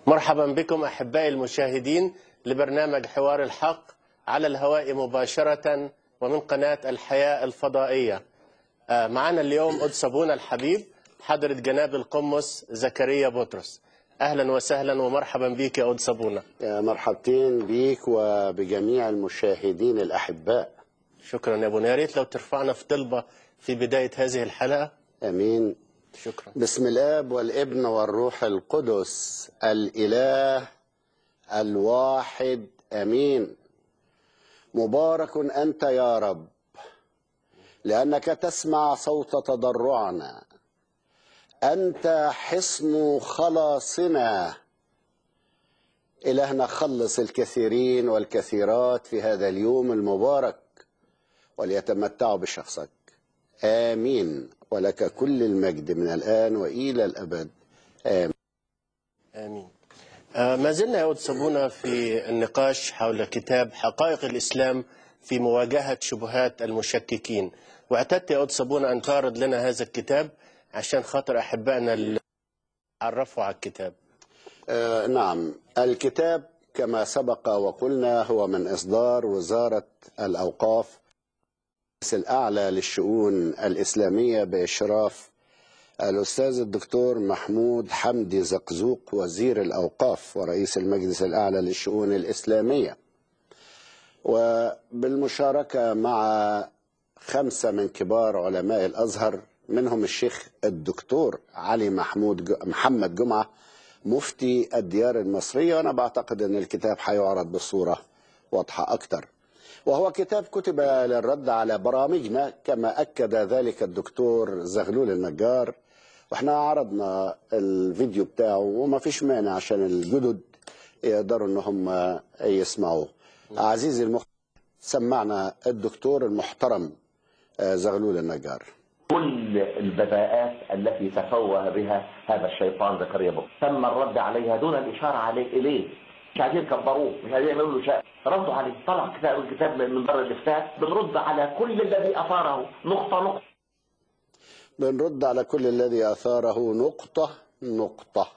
مرحبا بكم أحبائي المشاهدين لبرنامج حوار الحق على الهواء مباشرة ومن قناة الحياة الفضائية آه، معنا اليوم قدس أبونا الحبيب حضرة جناب القمص زكريا بطرس أهلا وسهلا ومرحبا بك يا قدس أبونا يا مرحبتين بيك وبجميع المشاهدين الأحباء شكرا يا أبونا يا ريت لو ترفعنا في طلبة في بداية هذه الحلقة أمين شكرا بسم الآب والابن والروح القدس الإله الواحد أمين مبارك أنت يا رب لأنك تسمع صوت تضرعنا أنت حصن خلاصنا إلهنا خلص الكثيرين والكثيرات في هذا اليوم المبارك وليتمتعوا بشخصك آمين ولك كل المجد من الآن وإلى الأبد آمين آمين آه، ما زلنا يا قدس أبونا في النقاش حول كتاب حقائق الإسلام في مواجهة شبهات المشككين واعتدت يا قدس أبونا أن تعرض لنا هذا الكتاب عشان خاطر أحبائنا اللي عرفوا على الكتاب آه نعم الكتاب كما سبق وقلنا هو من إصدار وزارة الأوقاف الأعلى للشؤون الإسلامية بإشراف الأستاذ الدكتور محمود حمدي زقزوق وزير الأوقاف ورئيس المجلس الأعلى للشؤون الإسلامية وبالمشاركة مع خمسة من كبار علماء الأزهر منهم الشيخ الدكتور علي محمود ج... محمد جمعة مفتي الديار المصرية وأنا بعتقد أن الكتاب هيعرض بصورة واضحة أكتر وهو كتاب كتب للرد على برامجنا كما أكد ذلك الدكتور زغلول النجار واحنا عرضنا الفيديو بتاعه وما فيش مانع عشان الجدد يقدروا ان هم يسمعوه عزيزي المخ سمعنا الدكتور المحترم آه، زغلول النجار كل البذاءات التي تفوه بها هذا الشيطان زكريا بطرس تم الرد عليها دون الإشارة عليه إليه مش عايزين يكبروه مش عايزين يعملوا له شأن ردوا عليه طلع كتاب الكتاب من بر الإفتاء بنرد على كل الذي أثاره نقطة نقطة بنرد على كل الذي أثاره نقطة نقطة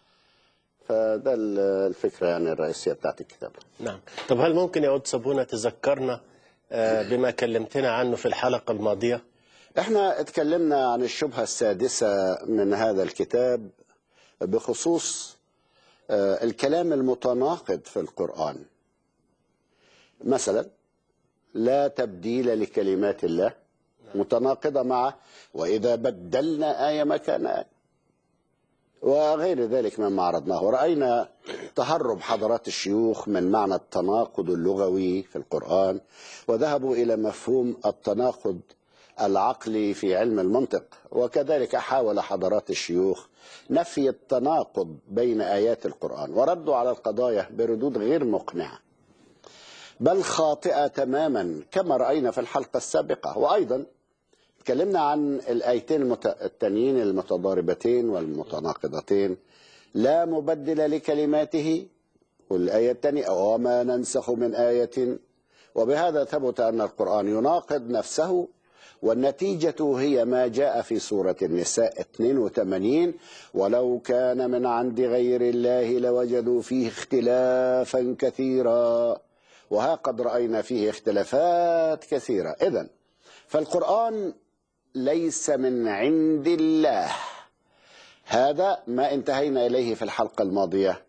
فده ال- الفكرة يعني الرئيسية بتاعت الكتاب نعم طب هل ممكن يا قدس أبونا تذكرنا آه، بما كلمتنا عنه في الحلقة الماضية احنا اتكلمنا عن الشبهة السادسة من هذا الكتاب بخصوص آه، الكلام المتناقض في القرآن مثلا لا تبديل لكلمات الله متناقضة مع وإذا بدلنا آية مكان آية وغير ذلك مما عرضناه ورأينا تهرب حضرات الشيوخ من معنى التناقض اللغوي في القرآن وذهبوا إلى مفهوم التناقض العقلي في علم المنطق وكذلك حاول حضرات الشيوخ نفي التناقض بين آيات القرآن وردوا على القضايا بردود غير مقنعة بل خاطئة تماما كما رأينا في الحلقة السابقة وأيضا تكلمنا عن الآيتين المت- التانيين المتضاربتين والمتناقضتين لا مبدل لكلماته والآية الثانية وما ننسخ من آية وبهذا ثبت أن القرآن يناقض نفسه والنتيجة هي ما جاء في سورة النساء 82 ولو كان من عند غير الله لوجدوا فيه اختلافا كثيرا وها قد رأينا فيه اختلافات كثيرة إذن فالقرآن ليس من عند الله هذا ما انتهينا إليه في الحلقة الماضية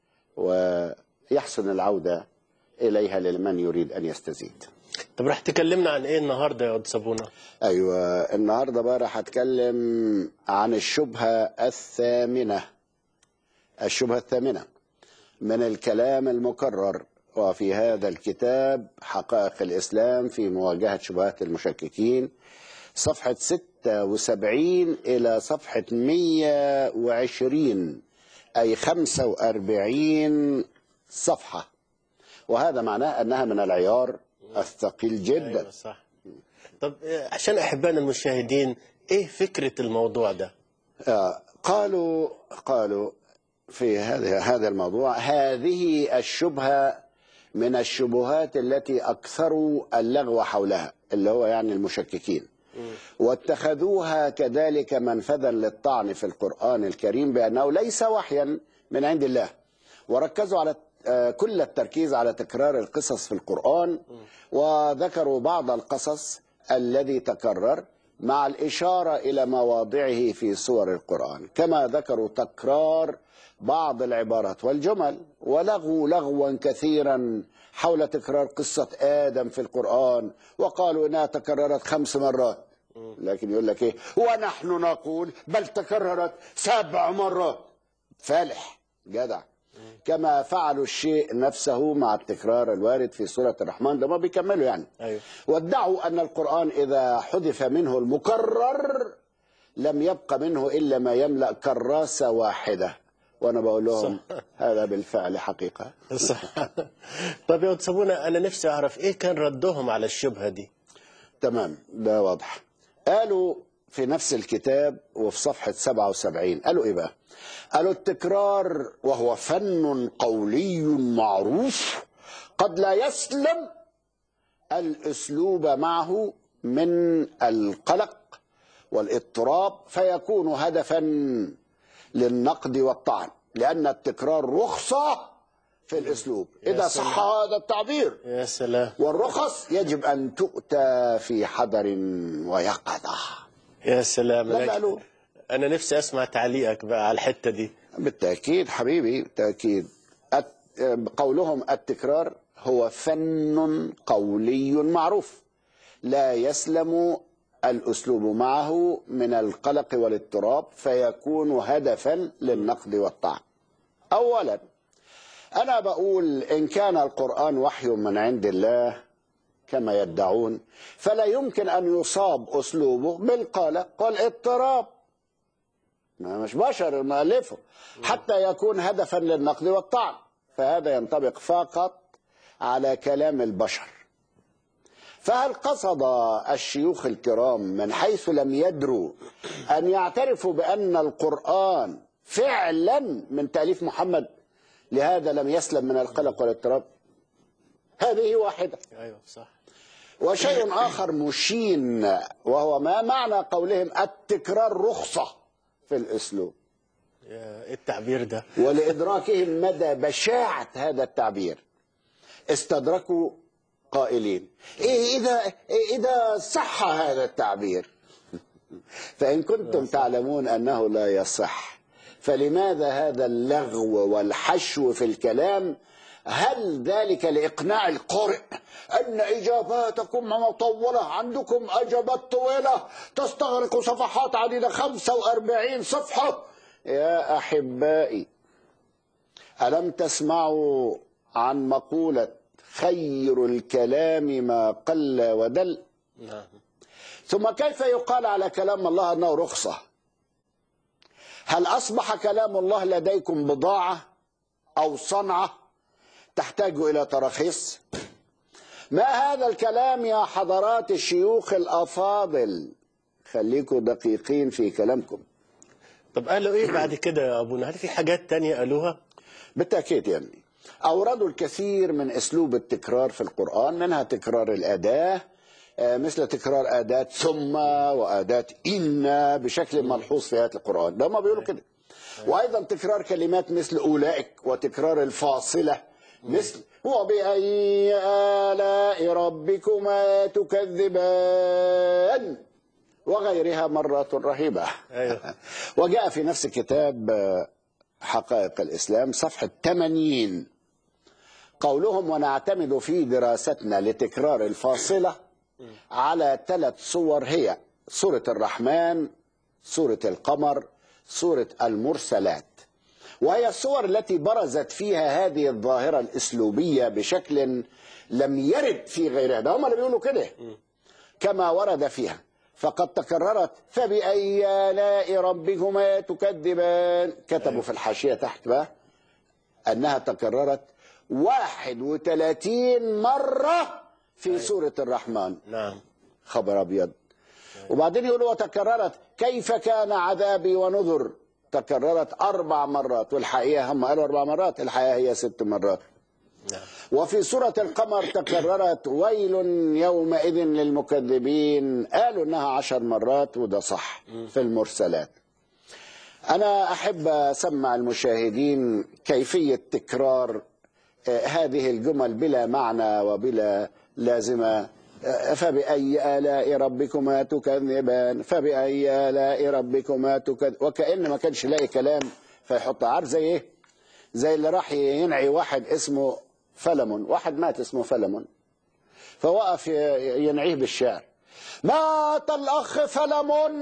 ويحسن العودة إليها لمن يريد أن يستزيد طب راح تكلمنا عن إيه النهاردة يا قدس أبونا أيوة النهاردة بقى راح أتكلم عن الشبهة الثامنة الشبهة الثامنة من الكلام المكرر وفي هذا الكتاب حقائق الإسلام في مواجهة شبهات المشككين صفحة 76 إلى صفحة 120 أي 45 صفحة وهذا معناه أنها من العيار الثقيل جدا أيوة صح طب آه، عشان أحبائنا المشاهدين إيه فكرة الموضوع ده آه، قالوا قالوا في هذا هذا الموضوع هذه الشبهة من الشبهات التي أكثروا اللغو حولها اللي هو يعني المشككين واتخذوها كذلك منفذا للطعن في القرآن الكريم بأنه ليس وحيا من عند الله وركزوا على آه، كل التركيز على تكرار القصص في القرآن وذكروا بعض القصص الذي تكرر مع الإشارة إلى مواضعه في سور القرآن كما ذكروا تكرار بعض العبارات والجمل ولغوا لغوا كثيرا حول تكرار قصة آدم في القرآن وقالوا إنها تكررت خمس مرات لكن يقول لك إيه ونحن نقول بل تكررت سبع مرات فالح جدع كما فعلوا الشيء نفسه مع التكرار الوارد في سورة الرحمن ده ما بيكملوا يعني أيوه. وادعوا أن القرآن إذا حذف منه المكرر لم يبق منه إلا ما يملأ كراسة واحدة وأنا بقول لهم هذا بالفعل حقيقة صح طب يا أستاذ أبونا أنا نفسي أعرف إيه كان ردهم على الشبهة دي تمام ده واضح قالوا في نفس الكتاب وفي صفحة 77 قالوا إيه بقى قالوا التكرار وهو فن قولي معروف قد لا يسلم الأسلوب معه من القلق والاضطراب فيكون هدفا للنقد والطعن لأن التكرار رخصة في الأسلوب إذا سلام. صح هذا التعبير يا سلام والرخص يجب أن تؤتى في حذر ويقظة يا سلام لا لكن قالوا. أنا نفسي أسمع تعليقك بقى على الحتة دي بالتأكيد حبيبي بالتأكيد الت- قولهم التكرار هو فن قولي معروف لا يسلم الأسلوب معه من القلق والاضطراب فيكون هدفا للنقد والطعن أولا أنا بقول إن كان القرآن وحي من عند الله كما يدعون فلا يمكن أن يصاب أسلوبه بالقلق والاضطراب ما مش بشر مؤلفه حتى يكون هدفا للنقد والطعن فهذا ينطبق فقط على كلام البشر فهل قصد الشيوخ الكرام من حيث لم يدروا أن يعترفوا بأن القرآن فعلا من تأليف محمد لهذا لم يسلم من القلق والاضطراب هذه واحدة أيوه صح وشيء آخر مشين وهو ما معنى قولهم التكرار رخصة في الأسلوب يا إيه التعبير ده ولإدراكهم مدى بشاعة هذا التعبير استدركوا قائلين إيه إذا إيه إذا صح هذا التعبير فإن كنتم تعلمون أنه لا يصح فلماذا هذا اللغو والحشو في الكلام هل ذلك لإقناع القارئ أن إجاباتكم مطولة عندكم أجابات طويلة تستغرق صفحات عديدة 45 صفحة يا أحبائي ألم تسمعوا عن مقولة خير الكلام ما قل ودل نعم ثم كيف يقال على كلام الله أنه رخصة هل أصبح كلام الله لديكم بضاعة أو صنعة تحتاج إلى تراخيص ما هذا الكلام يا حضرات الشيوخ الأفاضل خليكم دقيقين في كلامكم طب قالوا إيه بعد كده يا أبونا هل في حاجات تانية قالوها بالتأكيد يعني أوردوا الكثير من أسلوب التكرار في القرآن منها تكرار الأداة آه، مثل تكرار أداة ثم وأداة إن بشكل ملحوظ في آيات القرآن ده ما بيقولوا كده وأيضا تكرار كلمات مثل أولئك وتكرار الفاصلة مثل وبأي آلاء ربكما تكذبان وغيرها مرات رهيبة أيوه وجاء في نفس كتاب آه، حقائق الإسلام صفحة 80 قولهم ونعتمد في دراستنا لتكرار الفاصلة على ثلاث صور هي سورة الرحمن سورة القمر سورة المرسلات وهي الصور التي برزت فيها هذه الظاهرة الإسلوبية بشكل لم يرد في غيرها ده هم اللي بيقولوا كده كما ورد فيها فقد تكررت فبأي آلاء ربكما تكذبان كتبوا في الحاشية تحت بقى أنها تكررت 31 مرة في سورة الرحمن نعم خبر أبيض وبعدين يقولوا وتكررت كيف كان عذابي ونذر تكررت أربع مرات والحقيقة هم قالوا أربع مرات الحقيقة هي ست مرات نعم وفي سورة القمر تكررت ويل يومئذ للمكذبين قالوا انها عشر مرات وده صح في المرسلات أنا أحب أسمع المشاهدين كيفية تكرار آه، هذه الجمل بلا معنى وبلا لازمة آه، فبأي آلاء ربكما تكذبان فبأي آلاء ربكما تكذب وكأن ما كانش لاقي كلام فيحط عارف زي إيه زي اللي راح ينعي واحد اسمه فلمون واحد مات اسمه فلمون فوقف ي- ينعيه بالشعر مات الأخ فلمون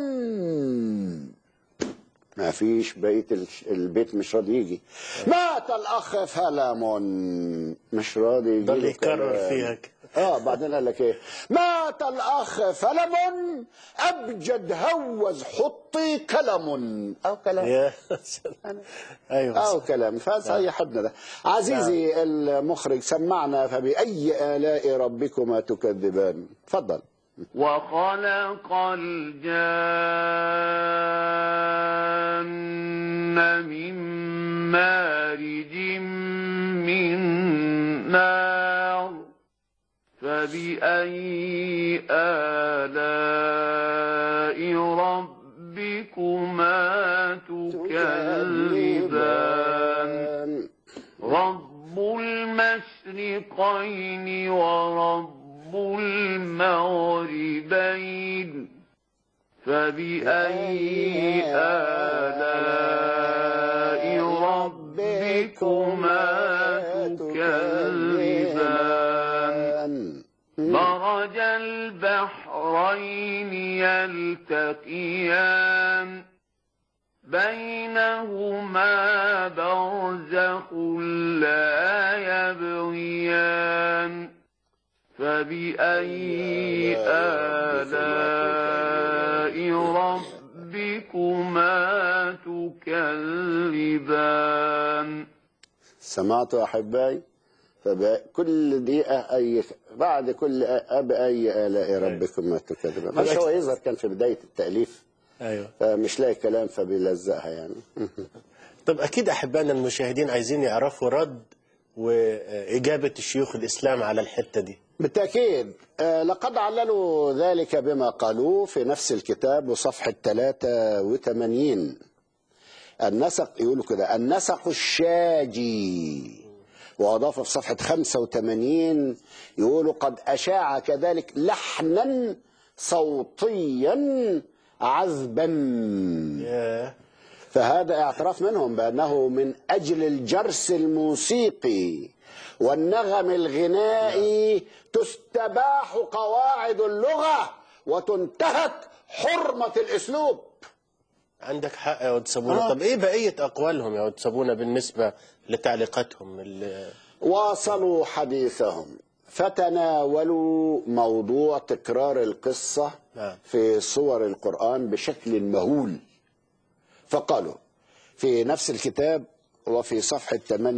ما فيش بقية الش- البيت مش راضي يجي مات الأخ فلمون مش راضي يجي ضل له يكرر كلام. فيها ك- اه بعدين قال لك ايه مات الاخ فلم ابجد هوز حطي كلم او كلام يا ايوه او صح. كلام فصيحبنا ده عزيزي المخرج سمعنا فباي الاء ربكما تكذبان تفضل وخلق الجان من مارج من نار فبأي آلاء ربكما تكذبان رب المشرقين ورب المغربين فبأي آلاء ربكما تكذبان مرج البحرين يلتقيان بينهما برزخ لا يبغيان فبأي آلاء ربكما تكذبان سمعتوا احبائي فكل دقيقة أي بعد كل أبأي آلاء ربكما تكذبان مش هو يظهر كان في بداية التأليف ايوه فمش لاقي كلام فبيلزقها يعني طب اكيد احبائنا المشاهدين عايزين يعرفوا رد واجابه الشيوخ الاسلام على الحته دي بالتأكيد آه، لقد عللوا ذلك بما قالوه في نفس الكتاب وصفحة 83 النسق يقولوا كده النسق الشاجي وأضاف في صفحة 85 يقولوا قد أشاع كذلك لحنا صوتيا عذبا يا فهذا اعتراف منهم بأنه من أجل الجرس الموسيقي والنغم الغنائي تستباح قواعد اللغة وتنتهك حرمة الأسلوب عندك حق يا ود صابونه آه. طب ايه بقيه اقوالهم يا ود صابونه بالنسبه لتعليقاتهم اللي واصلوا حديثهم فتناولوا موضوع تكرار القصة نعم. في صور القرآن بشكل مهول فقالوا في نفس الكتاب وفي صفحة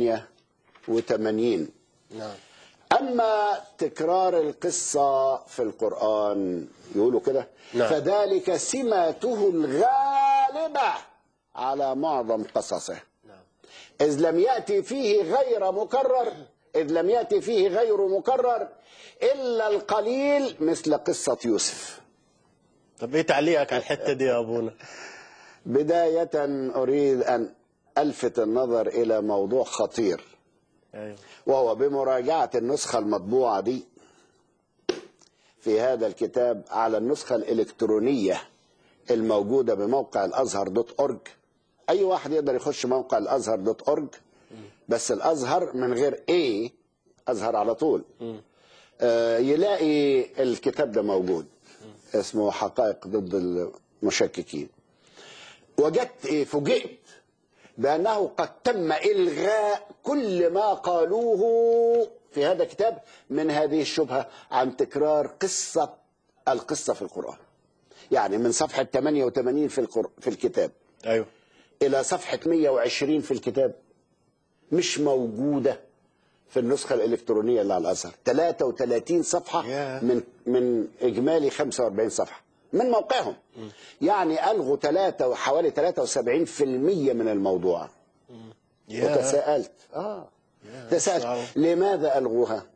88 نعم أما تكرار القصة في القرآن يقولوا كده نعم. فذلك سماته الغالبة على معظم قصصه نعم إذ لم يأتي فيه غير مكرر إذ لم يأتي فيه غير مكرر إلا القليل مثل قصة يوسف طب ايه تعليقك على الحته دي يا ابونا بداية أريد أن ألفت النظر إلى موضوع خطير ايوه وهو بمراجعة النسخة المطبوعة دي في هذا الكتاب على النسخة الإلكترونية الموجودة بموقع الأزهر دوت أورج أي واحد يقدر يخش موقع الأزهر دوت أورج بس الأزهر من غير إيه أزهر على طول آه يلاقي الكتاب ده موجود اسمه حقائق ضد المشككين وجدت إيه فوجئت بأنه قد تم إلغاء كل ما قالوه في هذا الكتاب من هذه الشبهة عن تكرار قصة القصة في القرآن يعني من صفحة 88 في, القر... في الكتاب ايوه إلى صفحة 120 في الكتاب مش موجودة في النسخة الإلكترونية اللي على الأزهر 33 صفحة ياه. من من إجمالي 45 صفحة من موقعهم يعني ألغوا ثلاثة حوالي 73% من الموضوع يا وتساءلت اه صعب. تساءلت لماذا الغوها؟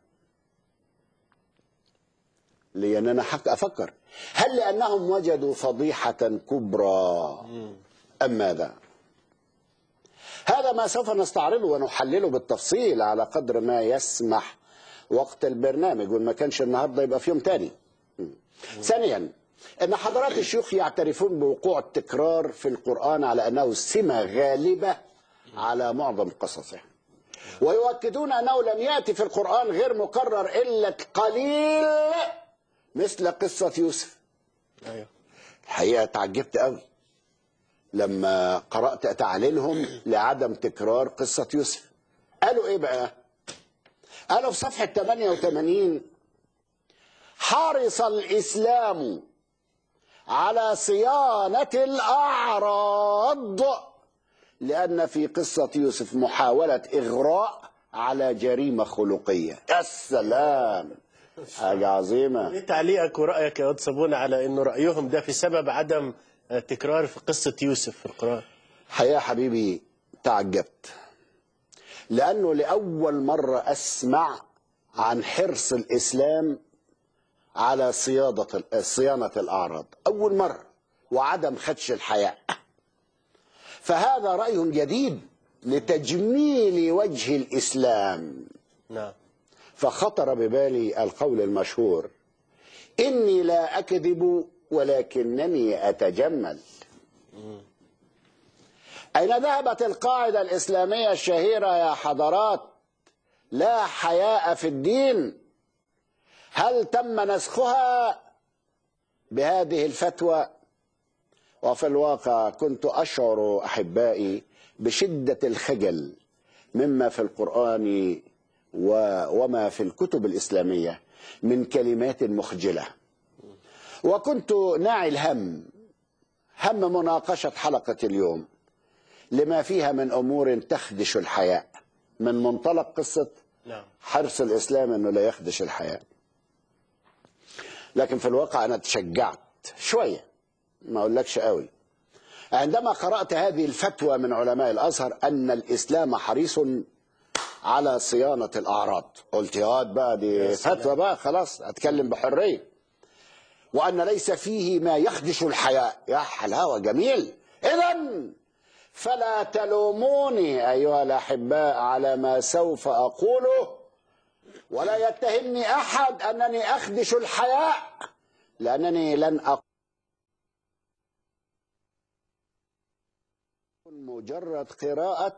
لان انا حق افكر هل لانهم وجدوا فضيحه كبرى ام ماذا؟ هذا ما سوف نستعرضه ونحلله بالتفصيل على قدر ما يسمح وقت البرنامج وإن ما كانش النهارده يبقى في يوم تاني ثانيا ان حضرات الشيوخ يعترفون بوقوع التكرار في القران على انه سمه غالبه على معظم قصصه ويؤكدون انه لم ياتي في القران غير مكرر الا قليل مثل قصه يوسف ايوه الحقيقه تعجبت قوي لما قرات تعليلهم لعدم تكرار قصه يوسف قالوا ايه بقى قالوا في صفحه 88 حرص الاسلام على صيانه الاعراض لان في قصه يوسف محاوله اغراء على جريمه خلقيه يا سلام حاجه عظيمه ايه تعليقك ورايك يا واد صابونه على انه رايهم ده في سبب عدم آه، تكرار في قصه يوسف في القران حقيقة حبيبي تعجبت لأنه لأول مرة أسمع عن حرص الإسلام على صيادة صيانة الأعراض أول مرة وعدم خدش الحياء فهذا رأي جديد لتجميل وجه الإسلام نعم فخطر ببالي القول المشهور إني لا أكذب ولكنني أتجمل أين ذهبت القاعدة الإسلامية الشهيرة يا حضرات لا حياء في الدين هل تم نسخها بهذه الفتوى وفي الواقع كنت أشعر أحبائي بشدة الخجل مما في القرآن و- وما في الكتب الإسلامية من كلمات مخجلة وكنت ناعي الهم هم مناقشة حلقة اليوم لما فيها من أمور تخدش الحياء من منطلق قصة نعم حرص الإسلام أنه لا يخدش الحياء لكن في الواقع أنا تشجعت شوية ما أقولكش قوي عندما قرأت هذه الفتوى من علماء الأزهر أن الإسلام حريص على صيانة الأعراض قلت يا واد بقى دي فتوى بقى خلاص أتكلم بحرية وأن ليس فيه ما يخدش الحياء يا حلاوة جميل إذا فلا تلوموني أيها الأحباء على ما سوف أقوله ولا يتهمني أحد أنني أخدش الحياء لأنني لن أقول مجرد قراءة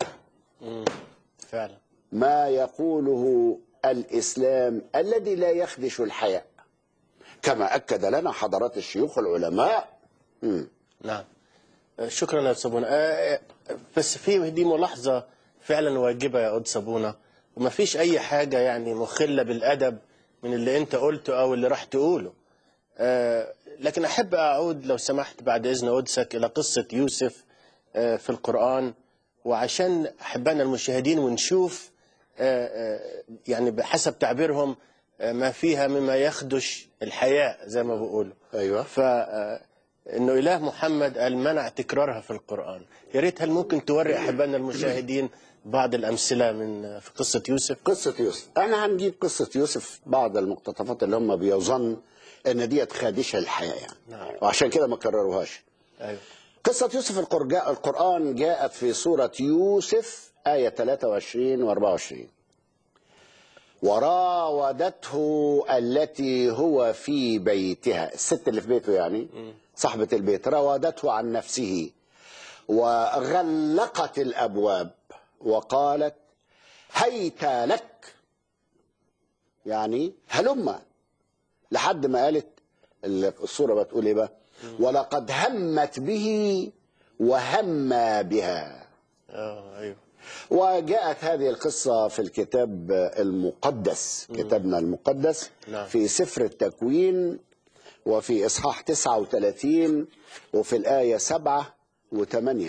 فعلا ما يقوله الإسلام الذي لا يخدش الحياء كما أكد لنا حضرات الشيوخ العلماء مم. نعم آه، شكرا يا أستاذ صابونه آه، آه، بس في دي ملاحظه فعلا واجبه يا أستاذ صابونه وما فيش اي حاجه يعني مخله بالادب من اللي انت قلته او اللي راح تقوله آه، لكن احب اعود لو سمحت بعد اذن قدسك الى قصه يوسف آه، في القران وعشان احبائنا المشاهدين ونشوف آه، آه، يعني بحسب تعبيرهم آه، ما فيها مما يخدش الحياء زي ما بيقولوا أيوة ف آه، انه اله محمد قال منع تكرارها في القران يا ريت هل ممكن توري احبائنا المشاهدين بعض الامثله من في قصه يوسف قصة يوسف احنا هنجيب قصة يوسف بعض المقتطفات اللي هم بيظن ان ديت خادشة الحياة يعني نعم. وعشان كده ما كرروهاش ايوه قصة يوسف القرجاء القرآن جاءت في سورة يوسف آية 23 و 24 وراودته التي هو في بيتها الست اللي في بيته يعني صاحبة البيت راودته عن نفسه وغلقت الأبواب وقالت هيت لك يعني هلم لحد ما قالت الصورة بتقول ايه بقى ولقد همت به وهم بها اه ايوه وجاءت هذه القصة في الكتاب المقدس كتابنا المقدس نعم. في سفر التكوين وفي إصحاح 39 وفي الآية 7 و8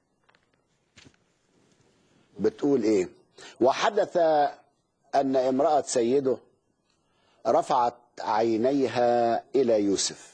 بتقول إيه وحدث أن امرأة سيده رفعت عينيها إلى يوسف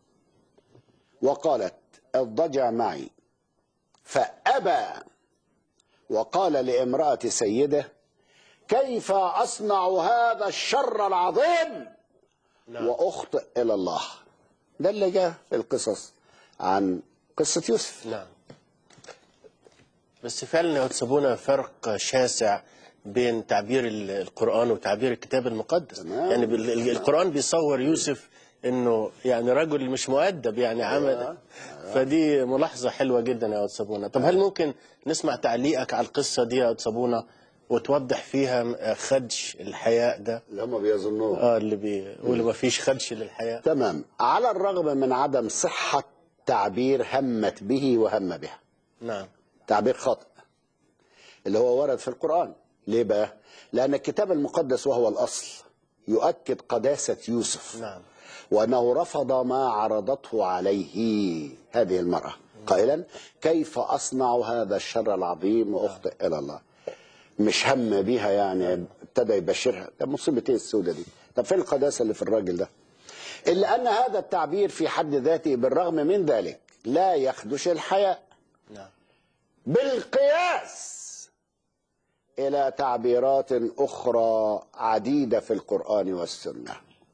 وقالت اضطجع معي فأبى وقال لامرأة سيده كيف أصنع هذا الشر العظيم نعم. وأخطئ إلى الله ده اللي جاء في القصص عن قصة يوسف نعم بس فعلا يحسبون فرق شاسع بين تعبير ال- القرآن وتعبير الكتاب المقدس تمام. يعني بال- ال- القرآن بيصور يوسف انه يعني رجل مش مؤدب يعني عمل فدي ملاحظة حلوة جدا يا أستاذ صابونة طب هل ممكن نسمع تعليقك على القصة دي يا أستاذ صابونة وتوضح فيها خدش الحياء ده اللي هم بيظنوه اه اللي بيقولوا ما فيش خدش للحياء تمام على الرغم من عدم صحة تعبير همت به وهم بها نعم تعبير خاطئ اللي هو ورد في القرآن ليه بقى؟ لأن الكتاب المقدس وهو الأصل يؤكد قداسة يوسف نعم وأنه رفض ما عرضته عليه هذه المرأة قائلا كيف أصنع هذا الشر العظيم وأخطئ إلى الله مش هم بيها يعني ابتدى يبشرها ده مصيبة ايه السودة دي طب فين القداسة اللي في الراجل ده إلا أن هذا التعبير في حد ذاته بالرغم من ذلك لا يخدش الحياء نعم بالقياس إلى تعبيرات أخرى عديدة في القرآن والسنة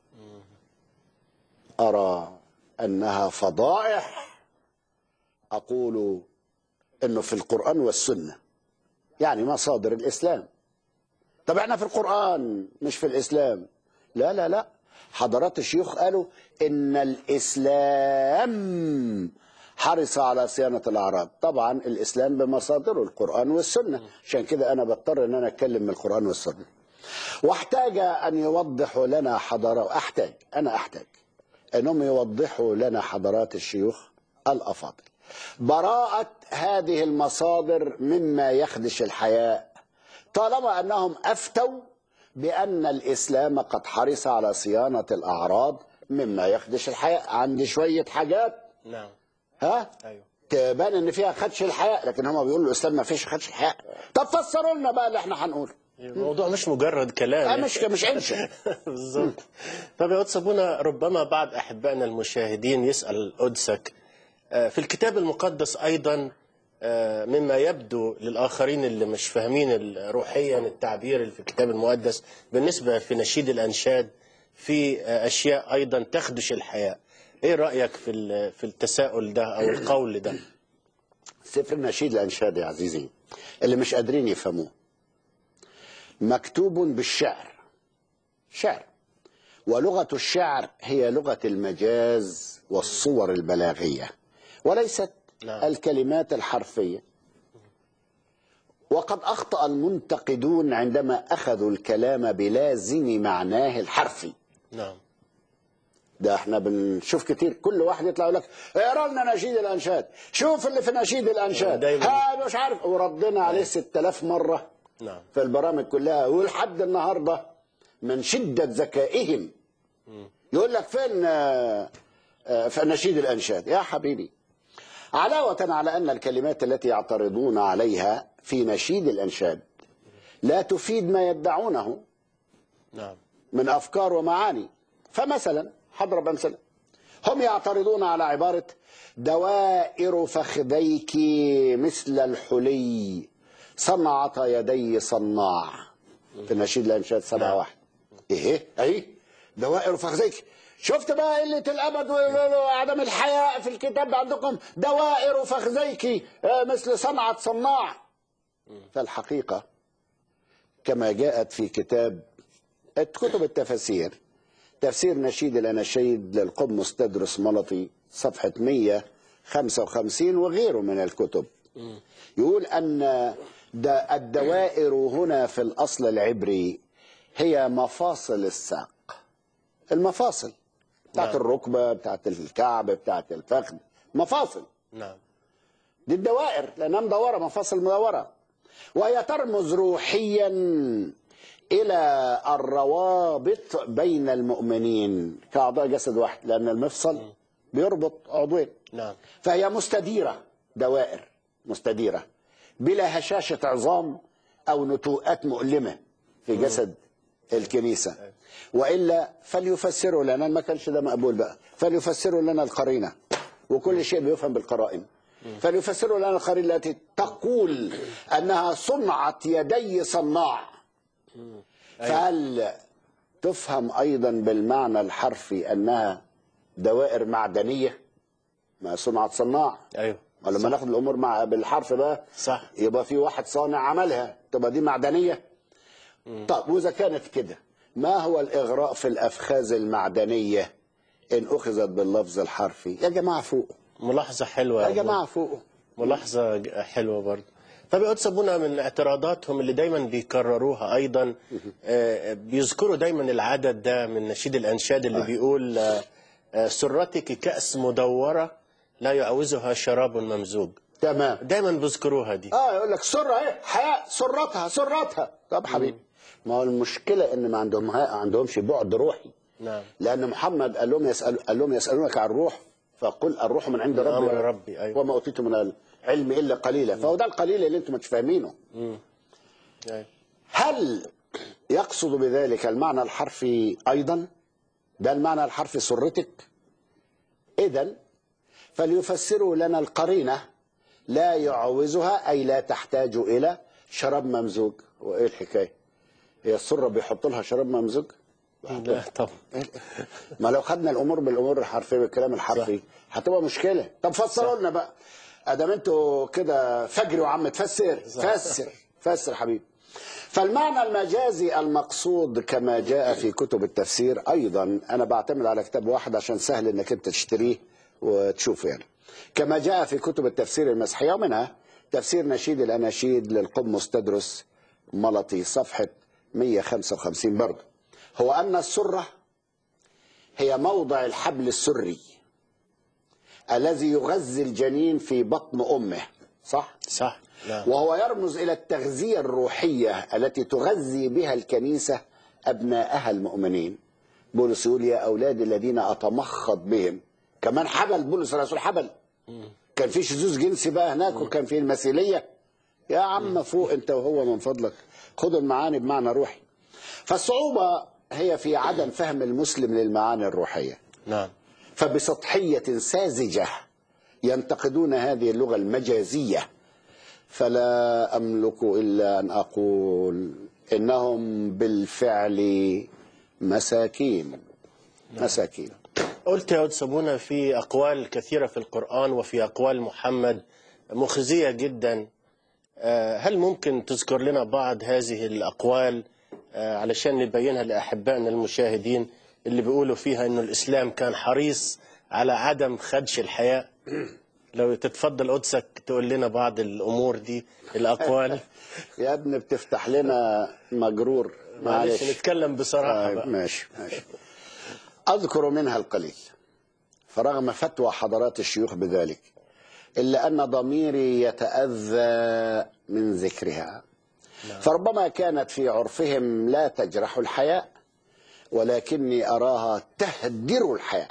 أرى أنها فضائح أقول أنه في القرآن والسنة يعني مصادر الإسلام طب احنا في القرآن مش في الإسلام لا لا لا حضرات الشيوخ قالوا إن الإسلام حرص على صيانة الأعراض طبعا الإسلام بمصادره القرآن والسنة عشان كده أنا بضطر أن أنا أتكلم من القرآن والسنة واحتاج أن يوضحوا لنا حضارة أحتاج أنا أحتاج أنهم يوضحوا لنا حضرات الشيوخ الأفاضل براءة هذه المصادر مما يخدش الحياء طالما أنهم أفتوا بأن الإسلام قد حرص على صيانة الأعراض مما يخدش الحياء عندي شوية حاجات نعم ها ايوه تبان ان فيها خدش الحياء لكن هم بيقولوا الاسلام ما فيش خدش الحياء طب فسروا لنا بقى اللي احنا هنقوله الموضوع مش مجرد كلام آه مش مش انشا بالظبط طب يا قدس ابونا ربما بعض احبائنا المشاهدين يسال قدسك آه، في الكتاب المقدس ايضا آه، مما يبدو للاخرين اللي مش فاهمين ال- روحيا التعبير اللي في الكتاب المقدس بالنسبه في نشيد الانشاد في آه، اشياء ايضا تخدش الحياء ايه رايك في ال- في التساؤل ده او القول ده سفر النشيد الانشاد يا عزيزي اللي مش قادرين يفهموه مكتوب بالشعر شعر ولغة الشعر هي لغة المجاز والصور البلاغية وليست نعم. الكلمات الحرفية وقد أخطأ المنتقدون عندما أخذوا الكلام بلازم معناه الحرفي نعم ده احنا بنشوف كتير كل واحد يطلع يقول لك اقرا لنا نشيد الانشاد شوف اللي في نشيد الانشاد دايماً. هذا مش عارف وردنا عليه 6000 مره نعم في البرامج كلها ولحد النهارده من شده ذكائهم يقول لك فين آه، آه، في نشيد الانشاد يا حبيبي علاوه على ان الكلمات التي يعترضون عليها في نشيد الانشاد لا تفيد ما يدعونه نعم من أفكار ومعاني فمثلا هضرب أمثلة هم يعترضون على عبارة دوائر فخذيك مثل الحلي صنعة يدي صناع في نشيد الأنشاد سبعة نعم. واحد إيه أي دوائر فخذيك شفت بقى قلة الأبد وعدم الحياء في الكتاب عندكم دوائر فخذيك آه، مثل صنعة صناع فالحقيقة كما جاءت في كتاب كتب التفاسير تفسير نشيد الأناشيد للقمص تدرس ملطي صفحة 155 وغيره من الكتب يقول أن د- الدوائر هنا في الأصل العبري هي مفاصل الساق المفاصل بتاعت نعم. الركبة بتاعت الكعب بتاعت الفخذ مفاصل نعم دي الدوائر لانها مدوره مفاصل مدوره وهي ترمز روحيا الى الروابط بين المؤمنين كاعضاء جسد واحد لان المفصل بيربط عضوين نعم فهي مستديره دوائر مستديره بلا هشاشه عظام او نتوءات مؤلمه في جسد الكنيسه والا فليفسروا لنا ما كانش ده مقبول بقى فليفسروا لنا القرينه وكل شيء بيفهم بالقرائن فليفسروا لنا القرينه التي تقول انها صنعت يدي صناع فهل تفهم ايضا بالمعنى الحرفي انها دوائر معدنيه ما صنعت صناع ايوه ولما ناخد الامور مع بالحرف بقى صح يبقى في واحد صانع عملها تبقى دي معدنيه طب واذا كانت كده ما هو الاغراء في الافخاذ المعدنيه ان اخذت باللفظ الحرفي يا جماعه فوق ملاحظة حلوة يا أبونا. جماعه فوق ملاحظة ج- حلوة برضه طب يا قدس أبونا من اعتراضاتهم اللي دايما بيكرروها أيضا آه، بيذكروا دايما العدد ده من نشيد الأنشاد اللي بيقول آه، آه، سرتك كأس مدورة لا يعوزها شراب ممزوج تمام دايما بيذكروها دي اه يقول لك سره ايه حياء سرتها سرتها طب حبيبي ما هو المشكله ان ما عندهم ما عندهمش بعد روحي نعم لان محمد قال لهم يسأل قال لهم يسالونك عن الروح فقل الروح من عند من ربي أمر ربي، أيوة. وما اوتيتم من العلم الا قليلا فهو ده القليل اللي انتم مش فاهمينه أيوة. هل يقصد بذلك المعنى الحرفي ايضا ده المعنى الحرفي سرتك اذا فليفسروا لنا القرينه لا يعوزها اي لا تحتاج الى شراب ممزوج وايه الحكايه هي السره بيحط لها شراب ممزوج لا طبعا ما لو خدنا الامور بالامور الحرفيه بالكلام الحرفي هتبقى مشكله طب فسروا لنا بقى ادام انتوا كده فجروا يا عم تفسر فسر فسر حبيبي فالمعنى المجازي المقصود كما جاء في كتب التفسير ايضا انا بعتمد على كتاب واحد عشان سهل انك انت تشتريه وتشوفه يعني كما جاء في كتب التفسير المسيحيه ومنها تفسير نشيد الاناشيد للقمص تدرس ملطي صفحه 155 برضه هو ان السره هي موضع الحبل السري الذي يغذي الجنين في بطن امه صح صح نعم وهو يرمز الى التغذيه الروحيه التي تغذي بها الكنيسه ابناءها المؤمنين بولس يقول يا اولادي الذين اتمخض بهم كمان حبل بولس الرسول حبل كان في شذوذ جنسي بقى هناك وكان في المثيليه يا عم فوق انت وهو من فضلك خدوا المعاني بمعنى روحي فالصعوبه هي في عدم فهم المسلم للمعاني الروحيه نعم فبسطحية ساذجة ينتقدون هذه اللغة المجازية فلا أملك إلا أن أقول إنهم بالفعل مساكين مساكين قلت يا قدس أبونا في أقوال كثيرة في القرآن وفي أقوال محمد مخزية جدا آه، هل ممكن تذكر لنا بعض هذه الأقوال آه، علشان نبينها لأحبائنا المشاهدين اللي بيقولوا فيها أنه الإسلام كان حريص على عدم خدش الحياة لو تتفضل قدسك تقول لنا بعض الأمور دي الأقوال يا ابني بتفتح لنا مجرور معلش معلش نتكلم بصراحة طيب بقى. ماشي ماشي أذكر منها القليل فرغم فتوى حضرات الشيوخ بذلك إلا أن ضميري يتأذى من ذكرها فربما كانت في عرفهم لا تجرح الحياء ولكني أراها تهدر الحياء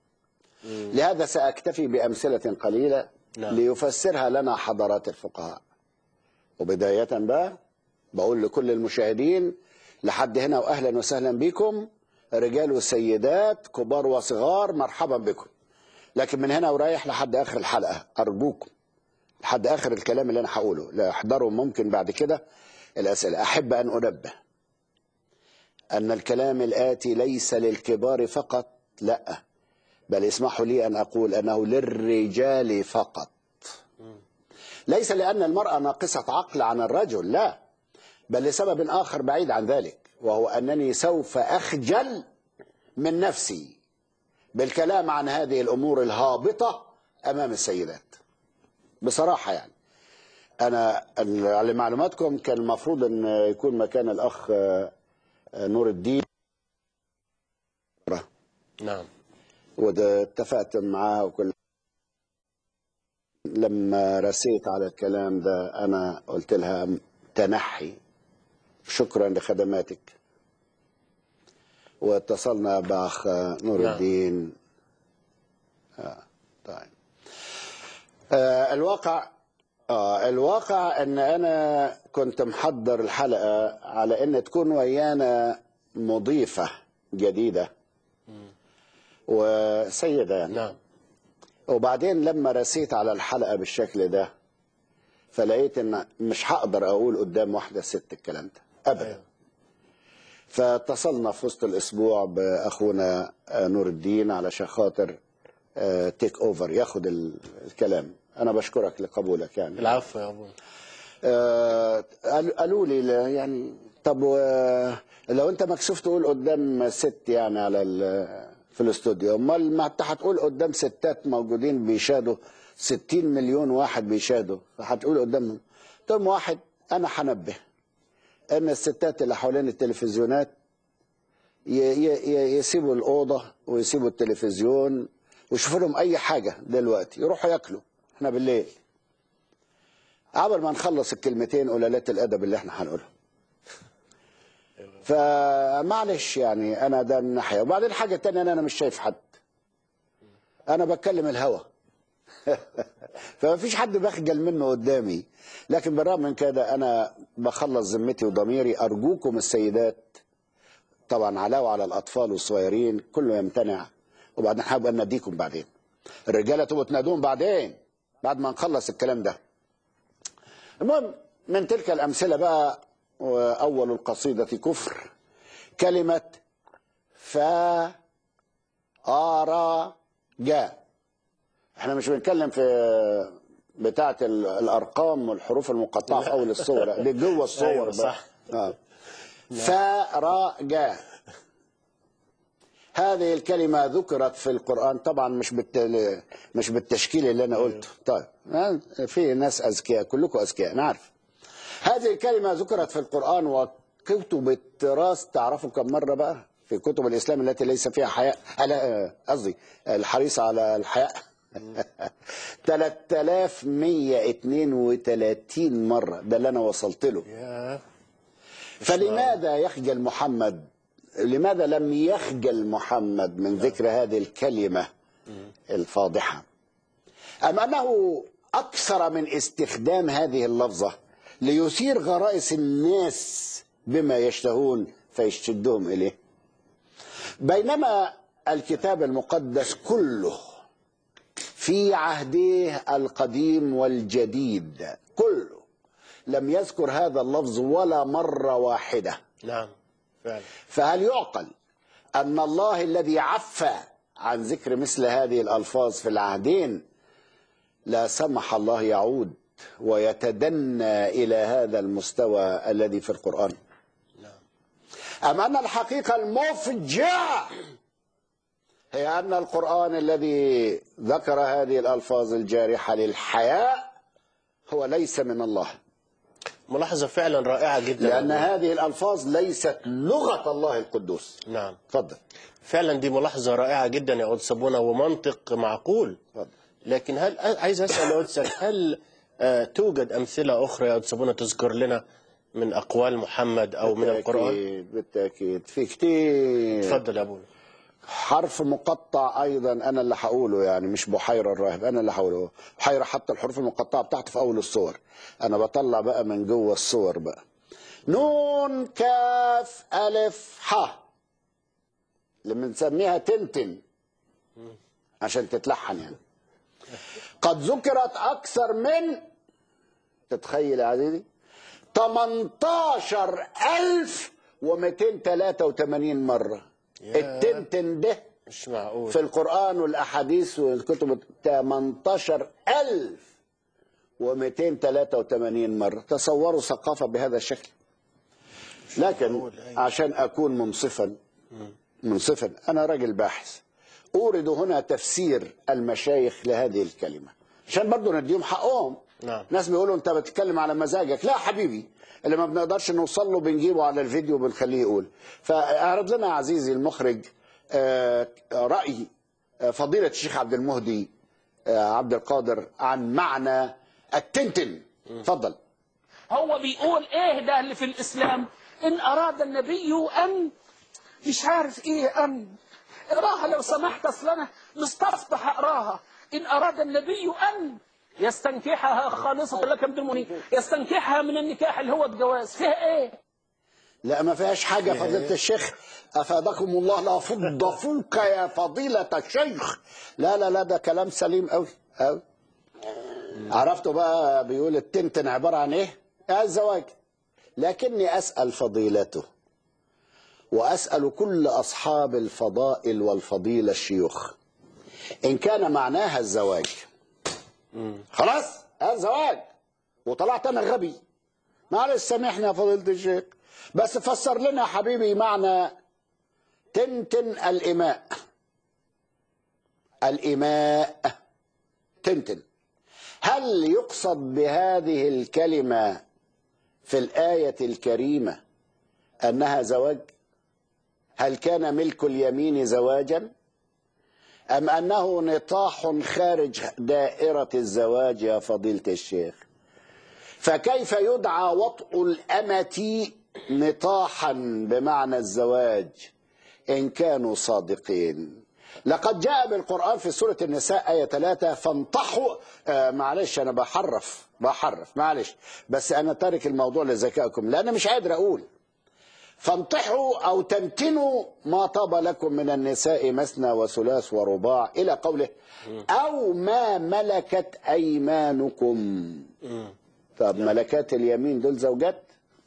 لهذا سأكتفي بأمثلة قليلة نعم. ليفسرها لنا حضرات الفقهاء وبداية بقى بقول لكل المشاهدين لحد هنا وأهلا وسهلا بكم رجال وسيدات كبار وصغار مرحبا بكم لكن من هنا ورايح لحد آخر الحلقة أرجوكم لحد آخر الكلام اللي أنا هقوله لا احضروا ممكن بعد كده الأسئلة أحب أن أنبه أن الكلام الآتي ليس للكبار فقط لا بل اسمحوا لي أن أقول أنه للرجال فقط ليس لأن المرأة ناقصة عقل عن الرجل لا بل لسبب آخر بعيد عن ذلك وهو أنني سوف أخجل من نفسي بالكلام عن هذه الأمور الهابطة أمام السيدات بصراحة يعني أنا لمعلوماتكم كان المفروض أن يكون مكان الأخ آه، آه، نور الدين نعم وده اتفقت معاه وكل لما رسيت على الكلام ده انا قلت لها تنحي شكرا لخدماتك واتصلنا باخ نور نعم. الدين آه طيب آه الواقع آه الواقع ان انا كنت محضر الحلقه على ان تكون ويانا مضيفه جديده وسيده يعني نعم وبعدين لما رسيت على الحلقه بالشكل ده فلقيت ان مش هقدر اقول قدام واحده ست الكلام ده ابدا أيوة. فاتصلنا في وسط الاسبوع باخونا آه، نور الدين علشان خاطر تيك اوفر ياخد ال- الكلام انا بشكرك لقبولك يعني العفو يا ابونا آه، قال- قالوا لي لا- يعني طب و- لو انت مكسوف تقول قدام ست يعني على ال- في الاستوديو امال ما انت هتقول قدام ستات موجودين بيشادوا 60 مليون واحد بيشادوا فهتقول قدامهم قلت لهم واحد انا هنبه ان الستات اللي حوالين التلفزيونات ي- ي- ي- يسيبوا الاوضه ويسيبوا التلفزيون ويشوفوا لهم اي حاجه دلوقتي يروحوا ياكلوا احنا بالليل قبل ما نخلص الكلمتين قلالات الادب اللي احنا هنقولهم فمعلش يعني انا ده من ناحيه وبعدين حاجه تانية انا مش شايف حد انا بتكلم الهوا فما فيش حد بخجل منه قدامي لكن بالرغم من كده انا بخلص ذمتي وضميري ارجوكم السيدات طبعا علاوه على الاطفال والصغيرين كله يمتنع وبعدين حابب ان نديكم بعدين الرجاله تبقوا تنادون بعدين بعد ما نخلص الكلام ده المهم من تلك الأمثلة بقى وأول القصيدة كفر كلمة فا آرا جاء احنا مش بنتكلم في بتاعة ال- الأرقام والحروف المقطعة في أول الصور لا، دي جوه الصور أيوة، بقى صح. آه. فا را جاء هذه الكلمة ذكرت في القرآن طبعا مش بالت... مش بالتشكيل اللي أنا قلته طيب آه، في ناس أذكياء كلكم أذكياء أنا عارف هذه الكلمة ذكرت في القرآن وكتب التراث تعرفوا كم مرة بقى في كتب الإسلام التي ليس فيها حياء ألا- آه، قصدي الحريصة على الحياء 3132 مرة ده اللي أنا وصلت له يا فلماذا يخجل محمد لماذا لم يخجل محمد من ذكر هذه الكلمة الفاضحة أم أنه أكثر من استخدام هذه اللفظة ليثير غرائز الناس بما يشتهون فيشدهم إليه بينما الكتاب المقدس كله في عهده القديم والجديد كله لم يذكر هذا اللفظ ولا مرة واحدة نعم فعلا فهل يعقل أن الله الذي عفى عن ذكر مثل هذه الألفاظ في العهدين لا سمح الله يعود ويتدنى إلى هذا المستوى الذي في القرآن أم أن الحقيقة المفجعة هي أن القرآن الذي ذكر هذه الألفاظ الجارحة للحياء هو ليس من الله ملاحظة فعلا رائعة جدا لأن أبونا. هذه الألفاظ ليست لغة الله القدوس نعم تفضل فعلا دي ملاحظة رائعة جدا يا قدس أبونا ومنطق معقول تفضل لكن هل عايز أسأل يا قدسك هل آه، توجد أمثلة أخرى يا قدس أبونا تذكر لنا من أقوال محمد أو من القرآن بالتأكيد بالتأكيد في كتير تفضل يا أبونا حرف مقطع أيضا أنا اللي هقوله يعني مش بحيرة الراهب أنا اللي هقوله بحيرة حتى الحروف المقطعة بتاعته في أول الصور أنا بطلع بقى من جوه الصور بقى نون كاف ألف ح اللي بنسميها تنتن عشان تتلحن يعني قد ذكرت أكثر من تتخيل يا عزيزي 18283 مرة يا. التنتن ده مش معقول في القرآن والأحاديث والكتب 18283 مرة تصوروا ثقافة بهذا الشكل لكن معقول، أيوة. عشان أكون منصفا منصفا أنا راجل باحث أورد هنا تفسير المشايخ لهذه الكلمة عشان برضو نديهم حقهم نعم. ناس بيقولوا أنت بتتكلم على مزاجك لا حبيبي اللي ما بنقدرش نوصل له بنجيبه على الفيديو وبنخليه يقول فأعرض لنا يا عزيزي المخرج آه، رأي آه، فضيلة الشيخ عبد المهدي آه، عبد القادر عن معنى التنتن اتفضل هو بيقول ايه ده اللي في الاسلام ان اراد النبي ان مش عارف ايه ان اقراها لو سمحت اصل انا مستفتح اقراها ان اراد النبي ان يستنكحها خالصة لك بدون منيب يستنكحها من النكاح اللي هو الجواز فيها ايه لا ما فيهاش حاجة فضيلة الشيخ أفادكم الله لا فض فوك يا فضيلة الشيخ لا لا لا ده كلام سليم أوي أوي عرفتوا بقى بيقول التنتن عبارة عن إيه؟ الزواج لكني أسأل فضيلته وأسأل كل أصحاب الفضائل والفضيلة الشيوخ إن كان معناها الزواج خلاص هذا زواج وطلعت انا غبي معلش سامحني يا فضيله الشيخ بس فسر لنا يا حبيبي معنى تنتن الإماء الإماء تنتن هل يقصد بهذه الكلمة في الآية الكريمة أنها زواج هل كان ملك اليمين زواجا أم أنه نطاح خارج دائرة الزواج يا فضيلة الشيخ فكيف يدعى وطء الأمة نطاحا بمعنى الزواج إن كانوا صادقين لقد جاء بالقرآن في سورة النساء آية 3 فانطحوا آه معلش أنا بحرف بحرف معلش بس أنا تارك الموضوع لذكائكم لأن مش قادر أقول فانطحوا أو تمتنوا ما طاب لكم من النساء مثنى وثلاث ورباع إلى قوله أو ما ملكت أيمانكم طب ملكات اليمين دول زوجات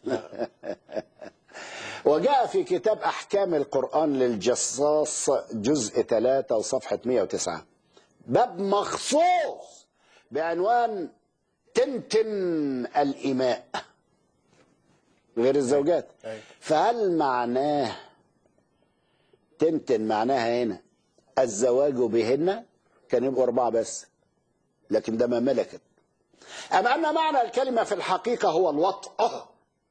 وجاء في كتاب أحكام القرآن للجصاص جزء 3 وصفحة 109 باب مخصوص بعنوان تنتن الإماء غير الزوجات أيوة. فهل معناه تنتن معناها هنا الزواج بهن كان يبقوا أربعة بس لكن ده ما ملكت أم أن معنى الكلمة في الحقيقة هو الوطأ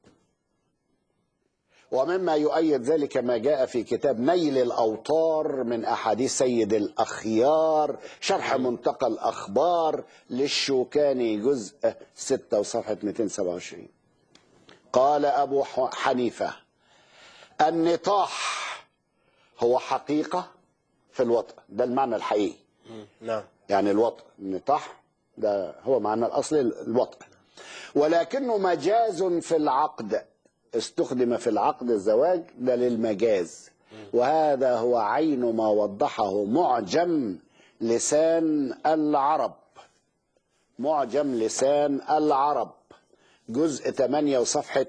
ومما يؤيد ذلك ما جاء في كتاب نيل الأوطار من أحاديث سيد الأخيار شرح منتقى الأخبار للشوكاني جزء 6 وصفحة 227 قال أبو ح- حنيفة النطاح هو حقيقة في الوطء ده المعنى الحقيقي نعم يعني الوطء النطاح ده هو معنى الأصلي الوطء ولكنه مجاز في العقد استخدم في العقد الزواج ده للمجاز وهذا هو عين ما وضحه معجم لسان العرب معجم لسان العرب جزء 8 وصفحة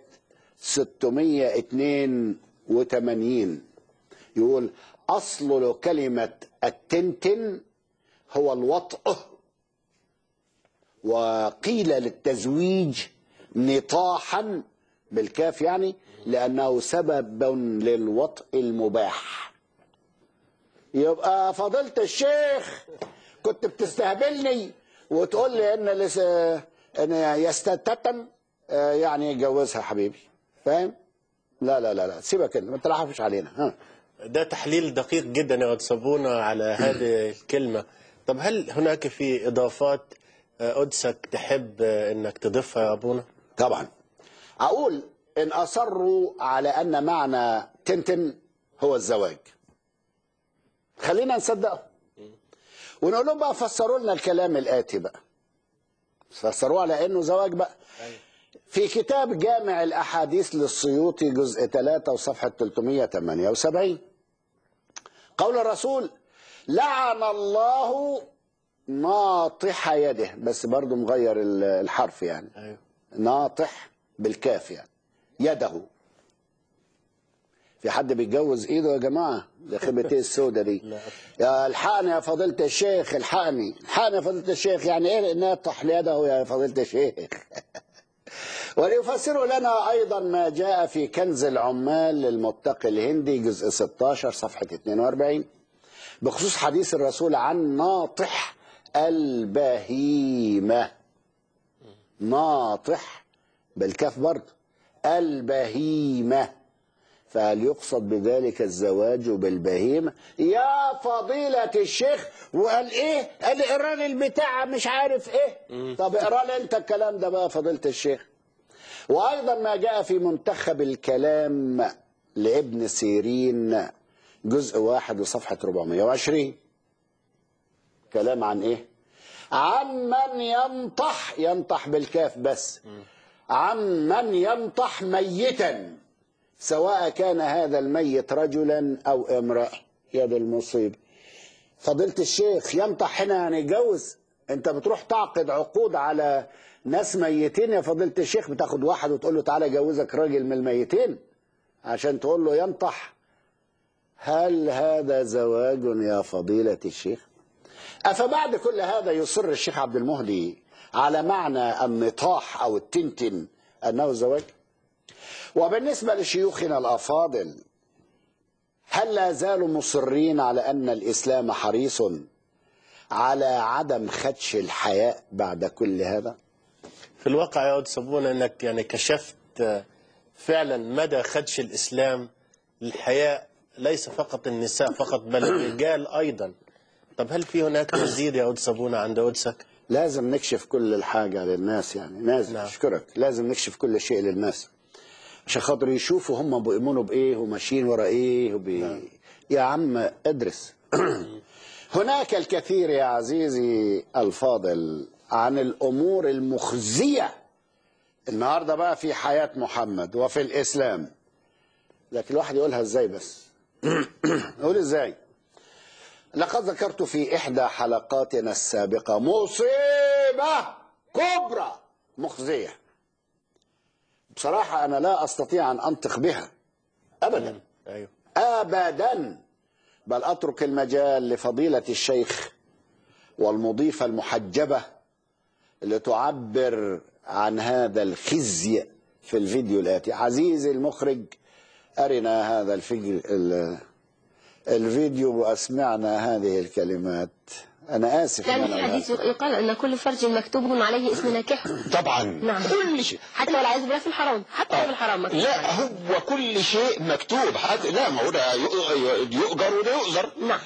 682 يقول أصل كلمة التنتن هو الوطء وقيل للتزويج نطاحا بالكاف يعني لأنه سبب للوطء المباح يبقى فضيلة الشيخ كنت بتستهبلني وتقول لي ان لس... ان يستتتن آه، يعني يتجوزها حبيبي فاهم؟ لا لا لا لا سيبك انت ما تلعبش علينا ها ده تحليل دقيق جدا يا أستاذ صابونة على هذه الكلمة طب هل هناك في إضافات آه، قدسك تحب آه، أنك تضيفها يا أبونا؟ طبعا اقول ان اصروا على ان معنى تنتن هو الزواج خلينا نصدقه ونقول لهم بقى فسروا لنا الكلام الاتي بقى فسروه على انه زواج بقى في كتاب جامع الاحاديث للسيوطي جزء 3 وصفحه 378 قول الرسول لعن الله ناطح يده بس برضه مغير ال- الحرف يعني أيوه ناطح بالكاف يعني يده في حد بيتجوز ايده يا جماعه ده خيبه ايه السودة دي لا. يا الحقني يا فضيله الشيخ الحقني الحقني يا فضيله الشيخ يعني ايه ناطح يده يا فضيله الشيخ وليفسر لنا ايضا ما جاء في كنز العمال للمتقي الهندي جزء 16 صفحه 42 بخصوص حديث الرسول عن ناطح البهيمه ناطح بالكاف برضه البهيمة فهل يقصد بذلك الزواج بالبهيمة يا فضيلة الشيخ وقال ايه قال اقرا لي البتاع مش عارف ايه طب اقرا لي انت الكلام ده بقى فضيلة الشيخ وايضا ما جاء في منتخب الكلام لابن سيرين جزء واحد وصفحة 420 كلام عن ايه عن من ينطح ينطح بالكاف بس عن من ينطح ميتا سواء كان هذا الميت رجلا او امرأة يا دي المصيبة فضيلة الشيخ ينطح هنا يعني يتجوز انت بتروح تعقد عقود على ناس ميتين يا فضيلة الشيخ بتاخد واحد وتقول له تعالى جوزك راجل من الميتين عشان تقول له ينطح هل هذا زواج يا فضيلة الشيخ أفبعد كل هذا يصر الشيخ عبد المهدي على معنى النطاح أو التنتن أنه الزواج وبالنسبة لشيوخنا الأفاضل هل لا زالوا مصرين على أن الإسلام حريص على عدم خدش الحياء بعد كل هذا في الواقع يا أود صابونة أنك يعني كشفت آه، فعلا مدى خدش الإسلام للحياء ليس فقط النساء فقط بل الرجال أيضا طب هل في هناك مزيد يا أود صابونة عند أودسك؟ لازم نكشف كل الحاجة للناس يعني لازم نعم. أشكرك لازم نكشف كل شيء للناس عشان خاطر يشوفوا هم بيؤمنوا بإيه وماشيين ورا إيه وبي... يا عم ادرس هناك الكثير يا عزيزي الفاضل عن الأمور المخزية النهاردة بقى في حياة محمد وفي الإسلام لكن الواحد يقولها إزاي بس يقول إزاي لقد ذكرت في إحدى حلقاتنا السابقة مصيبة كبرى مخزية بصراحة أنا لا أستطيع أن أنطق بها أبدا أيوه أبدا بل أترك المجال لفضيلة الشيخ والمضيفة المحجبة اللي تعبر عن هذا الخزي في الفيديو الآتي عزيزي المخرج أرنا هذا الفيديو ال- الفيديو وأسمعنا هذه الكلمات أنا آسف كان إن في أنا حديث آسف. يقال أن كل فرج مكتوب عليه اسم ناكحه طبعا نعم. كل شيء حتى لو العياذ بالله في الحرام حتى لو في الحرام مكتوب لا عليه. هو كل شيء مكتوب حتى لا ما هو ده يؤ- يؤجر وده يؤجر نعم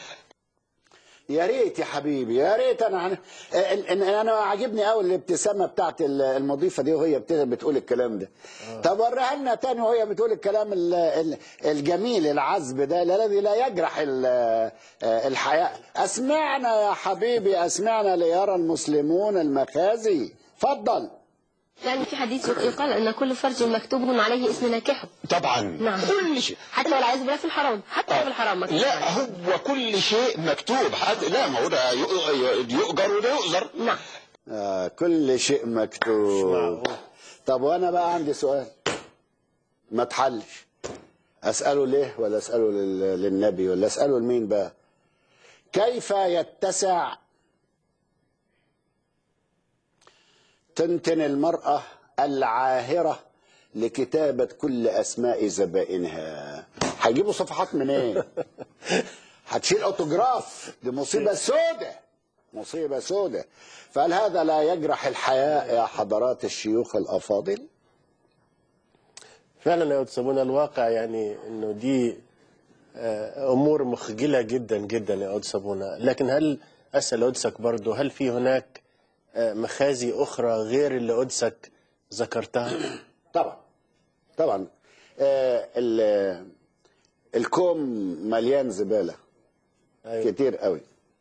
يا ريت يا حبيبي يا ريت انا عن... إن- إن- انا عاجبني قوي الابتسامه بتاعت ال- المضيفه دي وهي بت- بتقول الكلام ده طب وريها لنا تاني وهي بتقول الكلام ال- ال- الجميل العذب ده الذي لا يجرح ال- الحياء اسمعنا يا حبيبي اسمعنا ليرى المسلمون المخازي اتفضل كان في حديث يقال أن كل فرج مكتوب عليه اسم ناكحه طبعا نعم. كل شيء حتى لو العياذ بالله في الحرام حتى لو في الحرام مكتوب لا عليه. هو كل شيء مكتوب حتى لا ما هو ده يؤ- يؤجر وده يؤجر نعم آه كل شيء مكتوب معقول. طب وانا بقى عندي سؤال ما تحلش اساله ليه ولا اساله لل- للنبي ولا اساله لمين بقى كيف يتسع تنتن المراه العاهره لكتابه كل اسماء زبائنها هيجيبوا صفحات منين هتشيل اوتوجراف دي مصيبه سودة مصيبه سودة فهل هذا لا يجرح الحياء يا حضرات الشيوخ الافاضل فعلا يا أود صابونة الواقع يعني أنه دي آه، أمور مخجلة جدا جدا يا أود صابونة لكن هل أسأل أودسك برضو هل في هناك آه، مخازي أخرى غير اللي أودسك ذكرتها؟ طبعا طبعا آه ال- الكوم مليان زباله أيوة. كتير قوي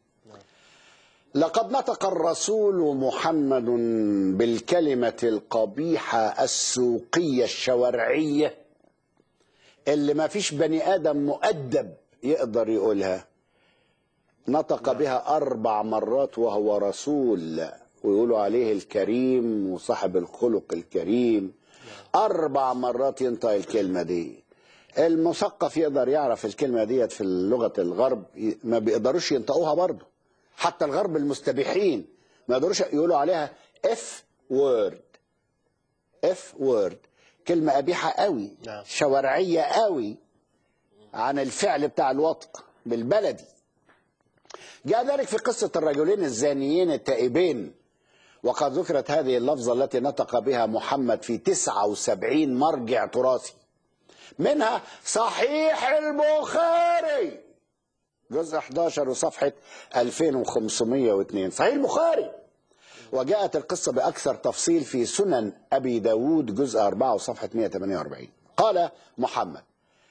لقد نطق الرسول محمد بالكلمة القبيحة السوقية الشوارعية اللي ما فيش بني آدم مؤدب يقدر يقولها نطق بها أربع مرات وهو رسول ويقولوا عليه الكريم وصاحب الخلق الكريم أربع مرات ينطق الكلمة دي المثقف يقدر يعرف الكلمة ديت في لغة الغرب ي- ما بيقدروش ينطقوها برضه حتى الغرب المستبيحين ما يقدروش يقولوا عليها اف وورد اف وورد كلمة قبيحة قوي نعم. شوارعية قوي عن الفعل بتاع الوطء بالبلدي جاء ذلك في قصة الرجلين الزانيين التائبين وقد ذكرت هذه اللفظة التي نطق بها محمد في 79 مرجع تراثي منها صحيح البخاري جزء 11 وصفحة 2502 صحيح البخاري وجاءت القصة بأكثر تفصيل في سنن أبي داود جزء 4 وصفحة 148 قال محمد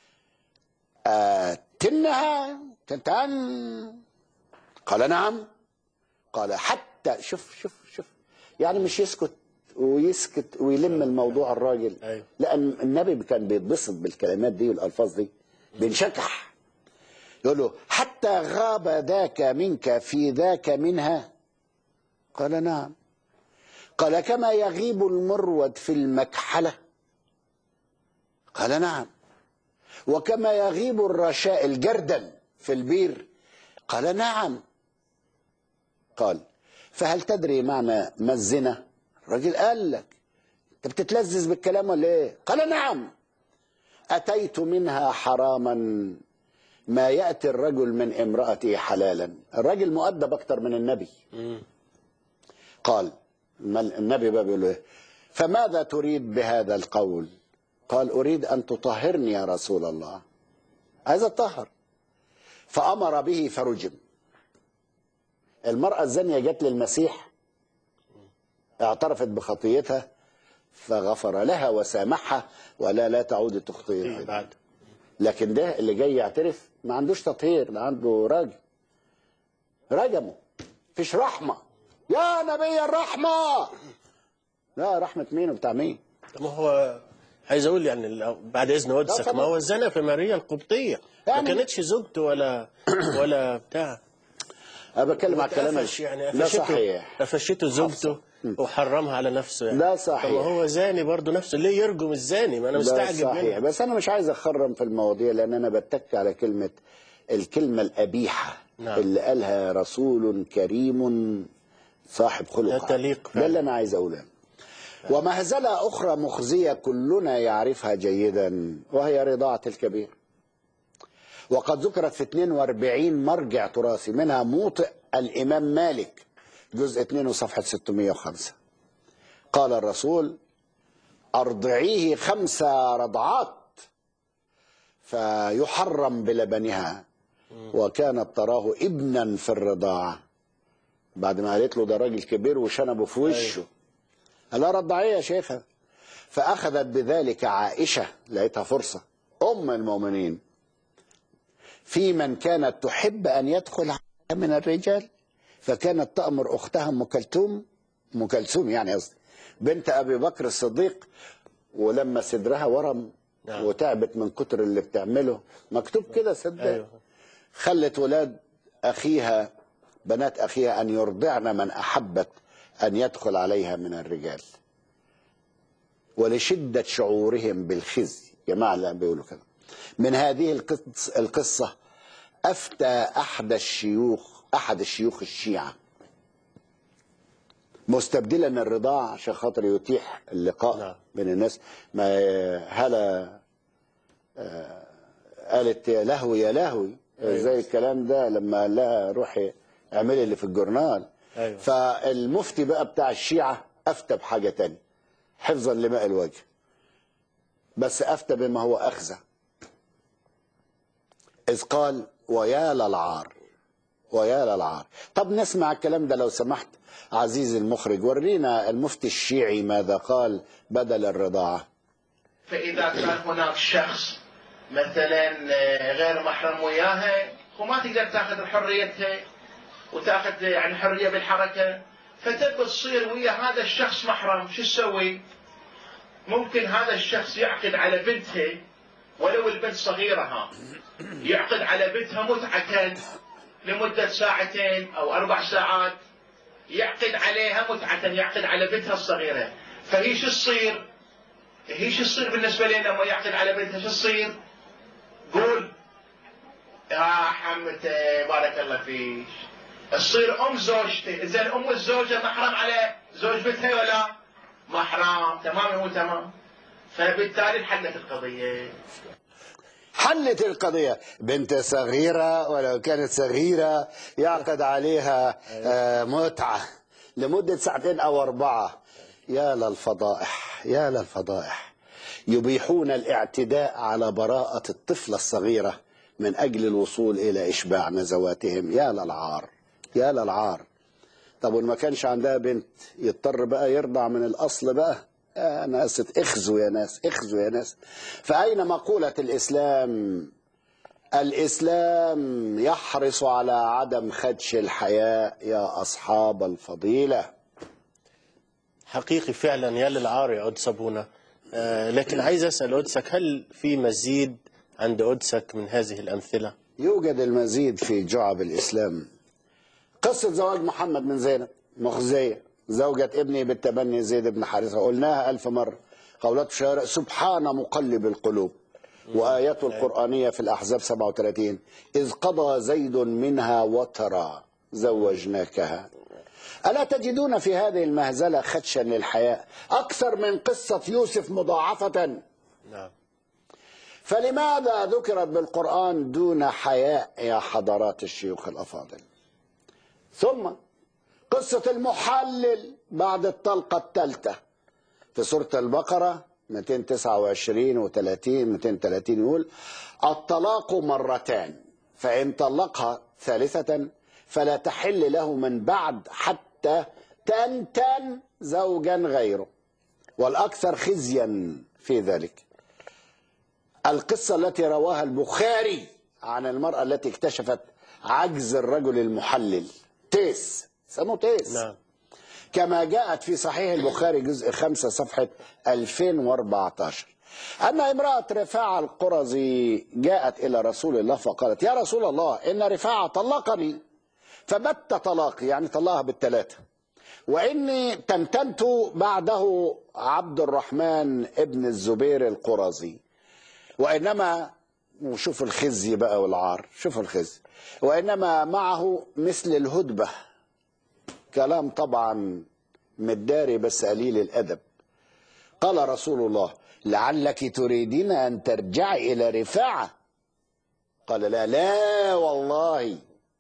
أتنها تنتن قال نعم قال حتى شوف شوف شوف يعني مش يسكت ويسكت ويلم الموضوع الراجل أيوة. لأن النبي كان بيتبسط بالكلمات دي والألفاظ دي بينشكح يقول له حتى غاب ذاك منك في ذاك منها قال نعم قال كما يغيب المرود في المكحلة قال نعم وكما يغيب الرشاء الجردل في البير قال نعم قال فهل تدري معنى ما الزنا الراجل قال لك انت بتتلذذ بالكلام ولا ايه قال نعم اتيت منها حراما ما ياتي الرجل من امراته حلالا الراجل مؤدب اكتر من النبي قال ما النبي بقى بيقول له ايه فماذا تريد بهذا القول قال اريد ان تطهرني يا رسول الله عايز اتطهر فامر به فرجم المراه الزانيه جت للمسيح اعترفت بخطيتها فغفر لها وسامحها ولا لا تعود تخطئ إيه بعد لكن ده اللي جاي يعترف ما عندوش تطهير ده عنده راجل رجمه فيش رحمه يا نبي الرحمه لا رحمه مين وبتاع مين ما هو عايز اقول يعني لو- بعد اذن قدسك طبعا. ما هو زنى في ماريا القبطيه ما يعني- كانتش زوجته ولا ولا بتاع انا بتكلم على الكلام قفش يعني لا قفشته صحيح قفشته زوجته وحرمها على نفسه يعني لا صحيح. طب ما هو زاني برضه نفسه ليه يرجم الزاني ما انا لا مستعجب صحيح منه بس انا مش عايز اخرم في المواضيع لان انا بتك على كلمه الكلمه القبيحه نعم. اللي قالها رسول كريم صاحب خلق لا تليق ده فعلا. اللي انا عايز اقوله ومهزله اخرى مخزيه كلنا يعرفها جيدا وهي رضاعه الكبير وقد ذكرت في 42 مرجع تراثي منها موطئ الامام مالك جزء 2 وصفحه 605 قال الرسول أرضعيه خمس رضعات فيحرم بلبنها وكانت تراه ابنا في الرضاعة بعد ما قالت له ده راجل كبير وشنبه في وشه قال لها رضعيه يا شيخة فأخذت بذلك عائشة لقيتها فرصة أم المؤمنين في من كانت تحب أن يدخل عليها من الرجال فكانت تأمر أختها أم كلثوم أم كلثوم يعني قصدي بنت أبي بكر الصديق ولما صدرها ورم نعم. وتعبت من كتر اللي بتعمله مكتوب كده صدق أيوه. خلت ولاد أخيها بنات أخيها أن يرضعن من أحبت أن يدخل عليها من الرجال ولشدة شعورهم بالخزي جماعة اللي بيقولوا كده من هذه القص القصة أفتى أحد الشيوخ أحد الشيوخ الشيعة مستبدلا الرضاع عشان خاطر يتيح اللقاء نعم. بين الناس ما هلا آه، قالت يا لهوي يا لهوي أيوة. زي الكلام ده لما قال لها روحي اعملي اللي في الجورنال أيوة. فالمفتي بقى بتاع الشيعة أفتى بحاجة تانية حفظا لماء الوجه بس أفتى بما هو أخزى إذ قال ويا للعار ويا للعار طب نسمع الكلام ده لو سمحت عزيزي المخرج ورينا المفتي الشيعي ماذا قال بدل الرضاعة فإذا كان هناك شخص مثلا آه، غير محرم وياها وما تقدر تاخذ حريتها وتاخذ يعني حرية بالحركة فتبى تصير ويا هذا الشخص محرم شو تسوي؟ ممكن هذا الشخص يعقد على بنته ولو البنت صغيرة ها يعقد على بنتها متعة لمدة ساعتين أو أربع ساعات يعقد عليها متعة يعقد على بنتها الصغيرة فهي شو تصير؟ هي شو تصير بالنسبة لنا لما يعقد على بنتها شو تصير؟ قول يا حمته بارك الله فيك تصير ام زوجته زين ام الزوجه محرم على زوج بنتها ولا محرم تمام مو تمام فبالتالي انحلت القضيه حلت القضية بنت صغيرة ولو كانت صغيرة يعقد عليها آه، متعة لمدة ساعتين أو أربعة يا للفضائح يا للفضائح يبيحون الاعتداء على براءة الطفلة الصغيرة من أجل الوصول إلى إشباع نزواتهم يا للعار يا للعار طب وما كانش عندها بنت يضطر بقى يرضع من الأصل بقى يا ناس اخزوا يا ناس اخزوا يا ناس فأين مقولة الإسلام الإسلام يحرص على عدم خدش الحياء يا أصحاب الفضيلة حقيقي فعلا يا للعار يا قدس ابونا آه لكن عايز اسال قدسك هل في مزيد عند قدسك من هذه الامثله؟ يوجد المزيد في جعب الإسلام قصة زواج محمد من زينب مخزية زوجة ابني بالتبني زيد بن حارثة قلناها ألف مرة قولات في الشوارع سبحان مقلب القلوب وآيات القرآنية في الأحزاب 37 إذ قضى زيد منها وترا زوجناكها ألا تجدون في هذه المهزلة خدشا للحياة أكثر من قصة يوسف مضاعفة نعم فلماذا ذكرت بالقرآن دون حياء يا حضرات الشيوخ الأفاضل ثم قصة المحلل بعد الطلقة الثالثة في سورة البقرة 229 و30 230 يقول الطلاق مرتان فإن طلقها ثالثة فلا تحل له من بعد حتى تنتن زوجا غيره والأكثر خزيا في ذلك القصة التي رواها البخاري عن المرأة التي اكتشفت عجز الرجل المحلل تيس سموه تيس نعم كما جاءت في صحيح البخاري جزء خمسة صفحة 2014 أن امرأة رفاعة القرظي جاءت إلى رسول الله فقالت يا رسول الله إن رفاعة طلقني فبت طلاقي يعني طلقها بالثلاثة وإني تمتمت بعده عبد الرحمن ابن الزبير القرظي وإنما وشوف الخزي بقى والعار شوف الخزي وإنما معه مثل الهدبة كلام طبعا مداري بس قليل الأدب قال رسول الله لعلك تريدين أن ترجعي إلى رفاعة قال لا لا والله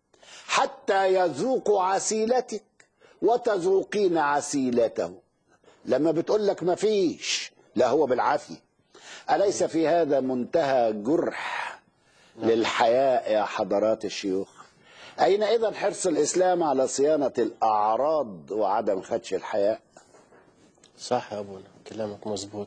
حتى يذوق عسيلتك وتذوقين عسيلته لما بتقول لك ما فيش لا هو بالعافية أليس في هذا منتهى جرح للحياء يا حضرات الشيوخ أين إذا حرص الإسلام على صيانة الأعراض وعدم خدش الحياء صح يا أبونا كلامك مظبوط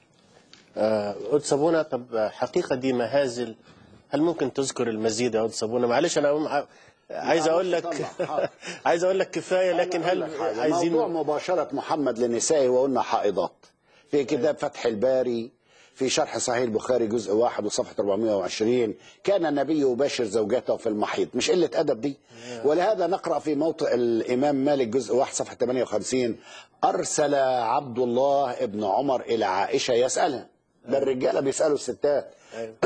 آه، قدس أبونا طب حقيقة دي مهازل هل ممكن تذكر المزيد يا قدس أبونا معلش أنا أقوم- عايز أقول لك طبعا، حاضر. عايز أقول لك كفاية لكن هل موضوع عايزين مباشرة محمد لنسائه وقلنا حائضات في كتاب فتح الباري في شرح صحيح البخاري جزء واحد وصفحة 420 كان النبي يباشر زوجته في المحيض مش قلة أدب دي ولهذا نقرأ في موطئ الإمام مالك جزء واحد صفحة 58 أرسل عبد الله ابن عمر إلى عائشة يسألها ده الرجالة بيسألوا الستات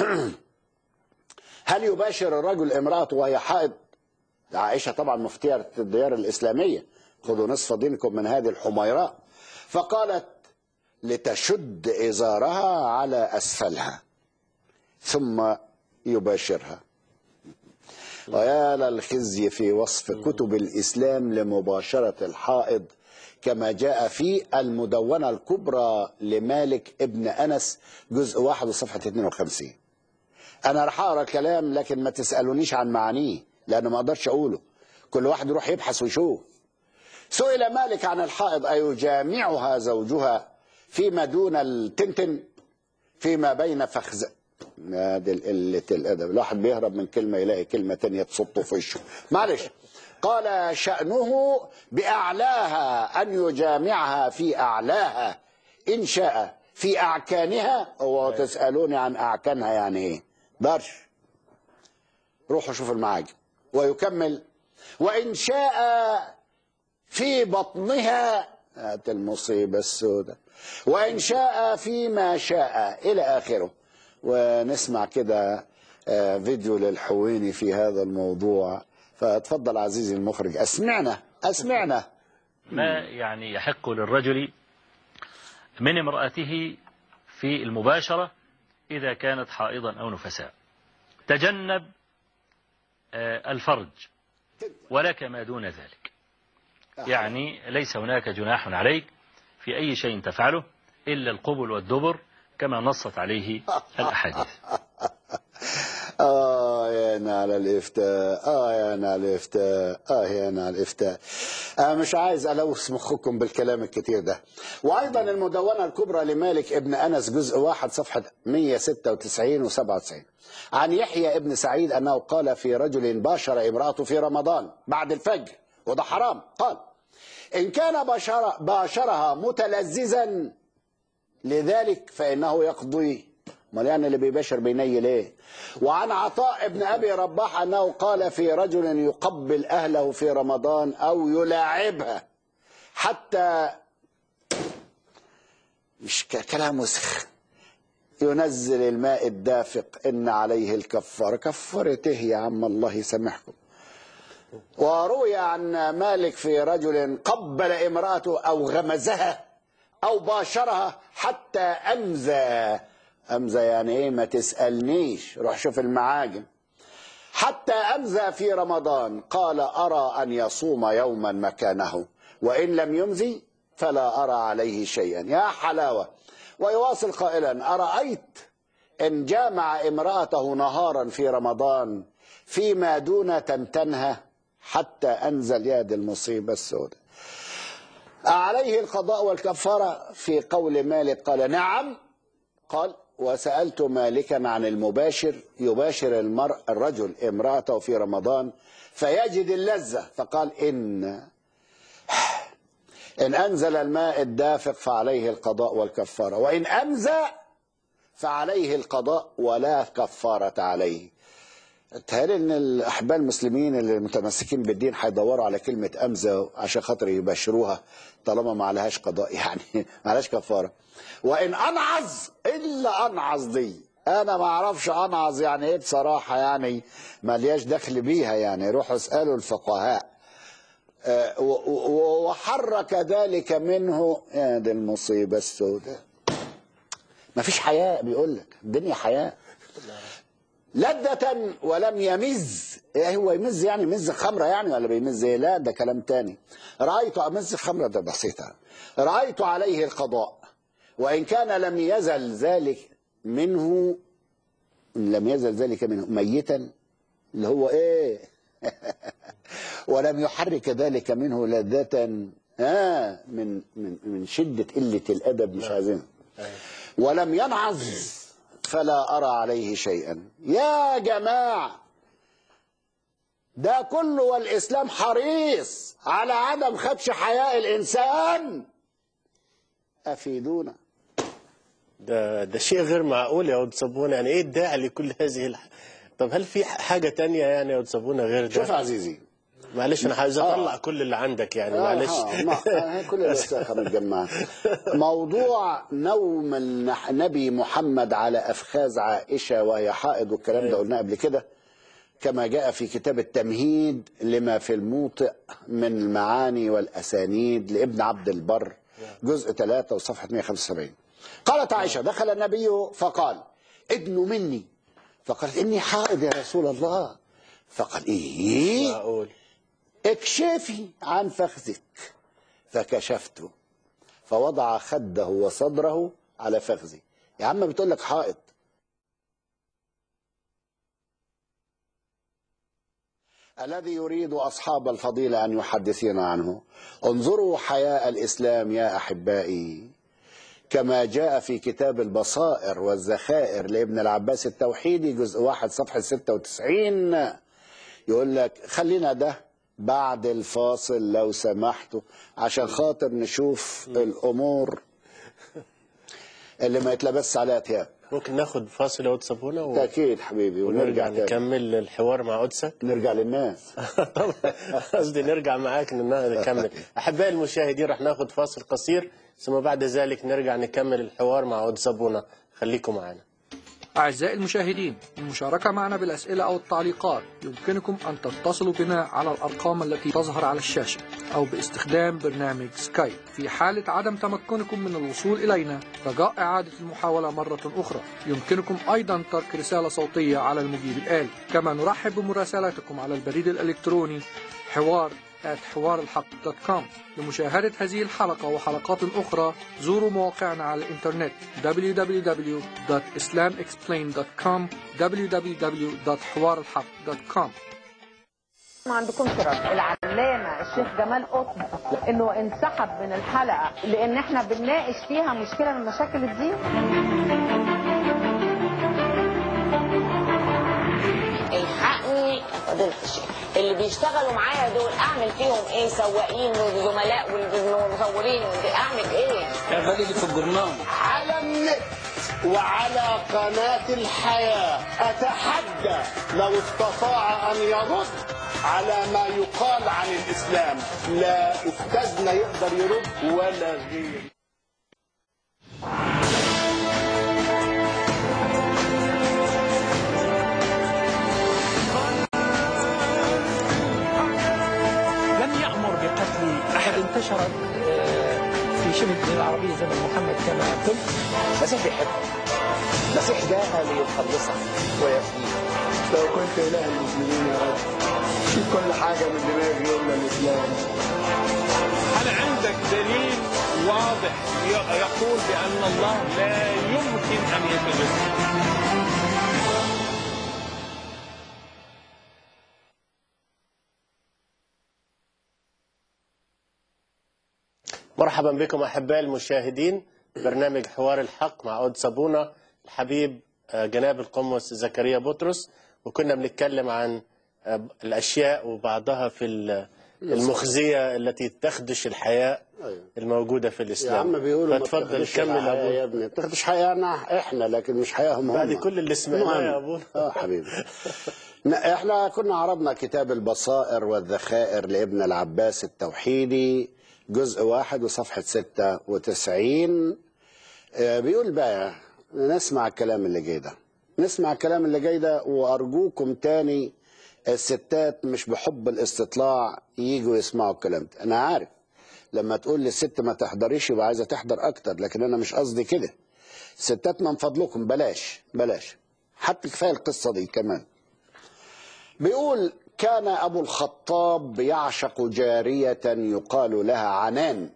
هل يباشر الرجل امرأته وهي حائض عائشة طبعا مفتية الديار الإسلامية خذوا نصف دينكم من هذه الحميراء فقالت لتشد إزارها على أسفلها ثم يباشرها ويا للخزي في وصف كتب الإسلام لمباشرة الحائض كما جاء في المدونة الكبرى لمالك ابن أنس جزء واحد وصفحة 52 انا راح اقرا كلام لكن ما تسالونيش عن معانيه لانه ما اقدرش اقوله كل واحد يروح يبحث ويشوف سئل مالك عن الحائض ايجامعها زوجها فيما دون التنتن فيما بين فخذ هذه قلة الأدب الواحد بيهرب من كلمة يلاقي كلمة تانية تصطه في وشه معلش قال شأنه بأعلاها أن يجامعها في أعلاها إن شاء في أعكانها هو تسألوني عن أعكانها يعني إيه درش روحوا شوفوا المعاجم ويكمل وإن شاء في بطنها هات المصيبة السوداء وإن شاء فيما شاء إلى آخره ونسمع كده آه، فيديو للحويني في هذا الموضوع فتفضل عزيزي المخرج أسمعنا أسمعنا ما يعني يحق للرجل من امرأته في المباشرة إذا كانت حائضا أو نفساء تجنب آه، الفرج ولك ما دون ذلك يعني ليس هناك جناح عليك في أي شيء تفعله إلا القبل والدبر كما نصت عليه الأحاديث آه يا أنا على الإفتاء آه يا أنا على الإفتاء آه يا أنا على الإفتاء أنا مش عايز ألوث مخكم بالكلام الكتير ده وأيضا المدونة الكبرى لمالك ابن أنس جزء واحد صفحة 196 و 97 عن يحيى ابن سعيد أنه قال في رجل باشر امرأته في رمضان بعد الفجر وده حرام قال إن كان باشر باشرها متلذذا لذلك فإنه يقضي امال يعني اللي بيباشر بينيل ايه وعن عطاء ابن ابي رباح انه قال في رجل يقبل اهله في رمضان او يلاعبها حتى مش ك- كلام وسخ ينزل الماء الدافق ان عليه الكفاره كفرت ايه يا عم الله يسامحكم وروي عن مالك في رجل قبل امرأته أو غمزها أو باشرها حتى أمزى أمزى يعني إيه ما تسألنيش روح شوف المعاجم حتى أمزى في رمضان قال أرى أن يصوم يوما مكانه وإن لم يمزي فلا أرى عليه شيئا يا حلاوة ويواصل قائلا أرأيت إن جامع امرأته نهارا في رمضان فيما دون تنتنها حتى أنزل يد المصيبة السوداء عليه القضاء والكفارة في قول مالك قال نعم قال وسألت مالكا عن المباشر يباشر المرء الرجل امرأته في رمضان فيجد اللذة فقال إن إن أنزل الماء الدافق فعليه القضاء والكفارة وإن أمزى فعليه القضاء ولا كفارة عليه تهيألي ان الاحباء المسلمين اللي متمسكين بالدين هيدوروا على كلمه امزه عشان خاطر يبشروها طالما ما عليهاش قضاء يعني ما عليهاش كفاره وان انعظ الا انعظ دي انا ما اعرفش انعظ يعني ايه بصراحه يعني ما لياش دخل بيها يعني روحوا اسالوا الفقهاء آه، و- و- وحرك ذلك منه يا دي المصيبه السوداء ما فيش حياء بيقول لك الدنيا حياء لذة ولم يمز ايه هو يمز يعني يمز خمرة يعني ولا بيمز ايه لا ده كلام تاني رأيت أمز خمرة ده بسيطة رأيت عليه القضاء وإن كان لم يزل ذلك منه لم يزل ذلك منه ميتا اللي هو ايه ولم يحرك ذلك منه لذة آه من من من شدة قلة الأدب مش عايزينها ولم ينعظ فلا أرى عليه شيئا يا جماعة ده كله والإسلام حريص على عدم خدش حياء الإنسان أفيدونا ده ده شيء غير معقول يا ود صبونه يعني ايه الداعي لكل هذه الح... طب هل في حاجه تانية يعني يا ود صبونه غير ده شوف يا عزيزي معلش انا عايز آه. اطلع كل اللي عندك يعني آه، معلش آه، ما- آه، كل الوساخة متجمعة موضوع نوم النح- النبي محمد على أفخاذ عائشة وهي حائض والكلام ده قلناه قبل كده كما جاء في كتاب التمهيد لما في الموطئ من المعاني والأسانيد لابن عبد البر جزء 3 وصفحة 175 قالت عائشة دخل النبي فقال ادنوا مني فقالت إني حائض يا رسول الله فقال إيه معقول اكشفي عن فخذك فكشفته فوضع خده وصدره على فخذي يا عم بتقول لك حائط الذي يريد أصحاب الفضيلة أن يحدثنا عنه انظروا حياء الإسلام يا أحبائي كما جاء في كتاب البصائر والذخائر لابن العباس التوحيدي جزء واحد صفحة 96 يقول لك خلينا ده بعد الفاصل لو سمحتوا عشان خاطر نشوف الامور اللي ما يتلبس عليها ثياب ممكن ناخد فاصل يا ود صبونه و... تاكيد حبيبي ونرجع ونرجع تاني نكمل الحوار مع قدسك نرجع للناس طب قصدي نرجع معاك إن نكمل احبائي المشاهدين رح ناخد فاصل قصير ثم بعد ذلك نرجع نكمل الحوار مع ود صبونه خليكم معنا أعزائي المشاهدين المشاركة معنا بالأسئلة أو التعليقات يمكنكم أن تتصلوا بنا على الأرقام التي تظهر على الشاشة أو باستخدام برنامج سكايب في حالة عدم تمكنكم من الوصول إلينا رجاء إعادة المحاولة مرة أخرى يمكنكم أيضا ترك رسالة صوتية على المجيب الآلي كما نرحب بمراسلاتكم على البريد الإلكتروني حوار حوار الحق دوت كوم لمشاهدة هذه الحلقة وحلقات أخرى زوروا مواقعنا على الإنترنت www.islamexplained.com www.حوارالحق.com ما عندكمش رد العلامة الشيخ جمال قطب انه انسحب من الحلقة لان احنا بنناقش فيها مشكلة من مشاكل الدين الحقني يا فضيلة الشيخ اللي بيشتغلوا معايا دول اعمل فيهم ايه سواقين وزملاء والمصورين اعمل ايه شغال لي في الجرنان على النت وعلى قناة الحياة أتحدى لو استطاع أن يرد على ما يقال عن الإسلام لا أستاذنا يقدر يرد ولا غير يعيش بالدين العربية زي ما محمد كما قلت المسيح بيحبك المسيح جاء ليخلصك ويفديك لو كنت إله المسلمين يا رب شيل كل حاجة من دماغي إلا الإسلام هل عندك دليل واضح ي- يقول بأن الله لا يمكن أن يتجسد مرحبا بكم احبائي المشاهدين برنامج حوار الحق مع عود صابونه الحبيب آه، جناب القمص زكريا بطرس وكنا بنتكلم عن آه، الاشياء وبعضها في ال- المخزيه التي تخدش الحياه أيوة. الموجوده في يا الاسلام عم بيقولوا ما فتفضل بتاخدش كمل الحياة ابو يا ابني ما بتاخدش حياتنا احنا لكن مش حياهم هم بعد كل اللي سمعناه المهم. يا ابونا اه حبيبي ن- احنا كنا عرضنا كتاب البصائر والذخائر لابن العباس التوحيدي جزء واحد وصفحة ستة وتسعين آه، بيقول بقى نسمع الكلام اللي جاي ده نسمع الكلام اللي جاي ده وأرجوكم تاني الستات مش بحب الاستطلاع يجوا يسمعوا الكلام ده أنا عارف لما تقول للست ما تحضريش يبقى عايزة تحضر أكتر لكن أنا مش قصدي كده الستات من فضلكم بلاش بلاش حتى كفاية القصة دي كمان بيقول كان أبو الخطاب يعشق جارية يقال لها عنان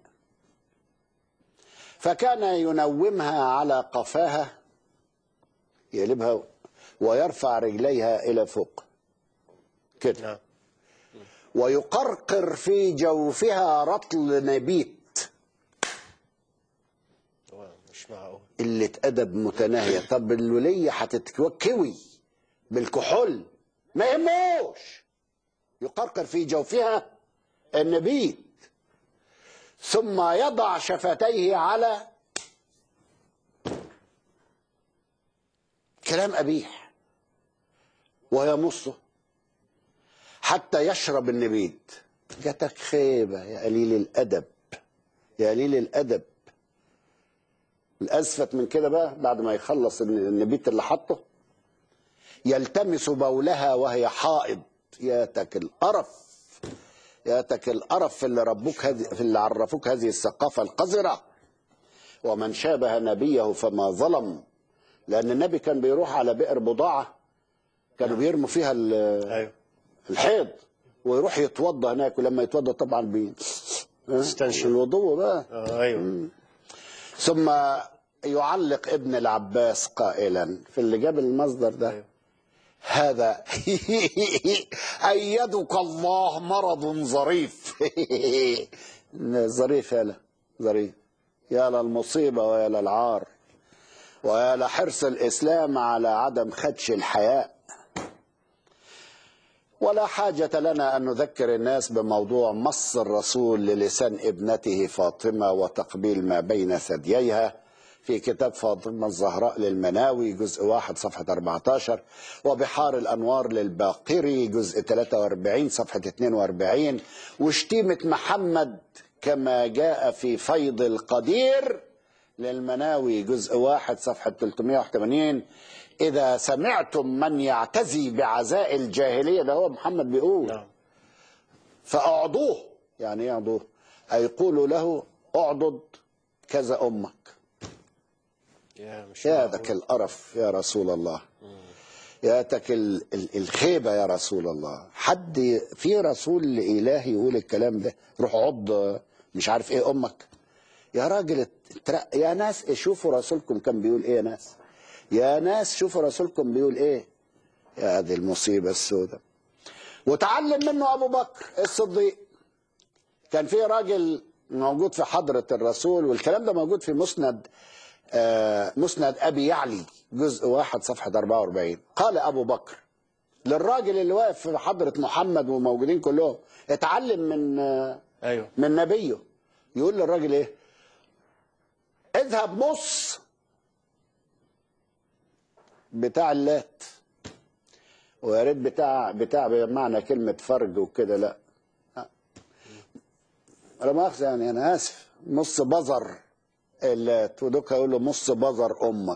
فكان ينومها على قفاها يقلبها ويرفع رجليها إلى فوق كده ويقرقر في جوفها رطل نبيت مش معقول قلة أدب متناهية طب الولية هتتكوي بالكحول ما يهموش يقرقر في جوفها النبيت ثم يضع شفتيه على كلام أبيح ويمصه حتى يشرب النبيت جاتك خيبة يا قليل الأدب يا قليل الأدب الأزفت من كده بقى بعد ما يخلص النبيت اللي حطه يلتمس بولها وهي حائض ياتك القرف ياتك القرف في اللي ربوك هذه في اللي عرفوك هذه الثقافة القذرة ومن شابه نبيه فما ظلم لأن النبي كان بيروح على بئر بضاعة كانوا بيرموا فيها ال- الحيض ويروح يتوضى هناك ولما يتوضى طبعا بي يستنشق. الوضوء بقى آه، ايوه ثم يعلق ابن العباس قائلا في اللي جاب المصدر ده هذا أيدك الله مرض ظريف ظريف يالا ظريف يا للمصيبة ويا للعار ويا لحرص الإسلام على عدم خدش الحياء ولا حاجة لنا أن نذكر الناس بموضوع مص الرسول للسان ابنته فاطمة وتقبيل ما بين ثدييها في كتاب فاطمة الزهراء للمناوي جزء واحد صفحة 14 وبحار الأنوار للباقري جزء 43 صفحة 42 وشتيمة محمد كما جاء في فيض القدير للمناوي جزء واحد صفحة 381 إذا سمعتم من يعتزي بعزاء الجاهلية ده هو محمد بيقول نعم. فأعضوه يعني ايه أعضوه أي يقولوا له اعضد كذا أمك يا مش يا معقول. ذاك القرف يا رسول الله يا تك ال- ال- الخيبة يا رسول الله حد في رسول إلهي يقول الكلام ده روح عض مش عارف ايه أمك يا راجل اترق يا ناس شوفوا رسولكم كان بيقول ايه يا ناس يا ناس شوفوا رسولكم بيقول ايه يا هذه المصيبة السوداء وتعلم منه أبو بكر الصديق كان في راجل موجود في حضرة الرسول والكلام ده موجود في مسند آه، مسند أبي يعلي جزء واحد صفحة 44 قال أبو بكر للراجل اللي واقف في حضرة محمد وموجودين كلهم اتعلم من آه، ايوه من نبيه يقول للراجل ايه اذهب مص بتاع اللات ويا ريت بتاع بتاع بمعنى كلمة فرج وكده لا لا مؤاخذة يعني أنا آسف مص بزر اللات ودوك هيقول له مص بزر أمك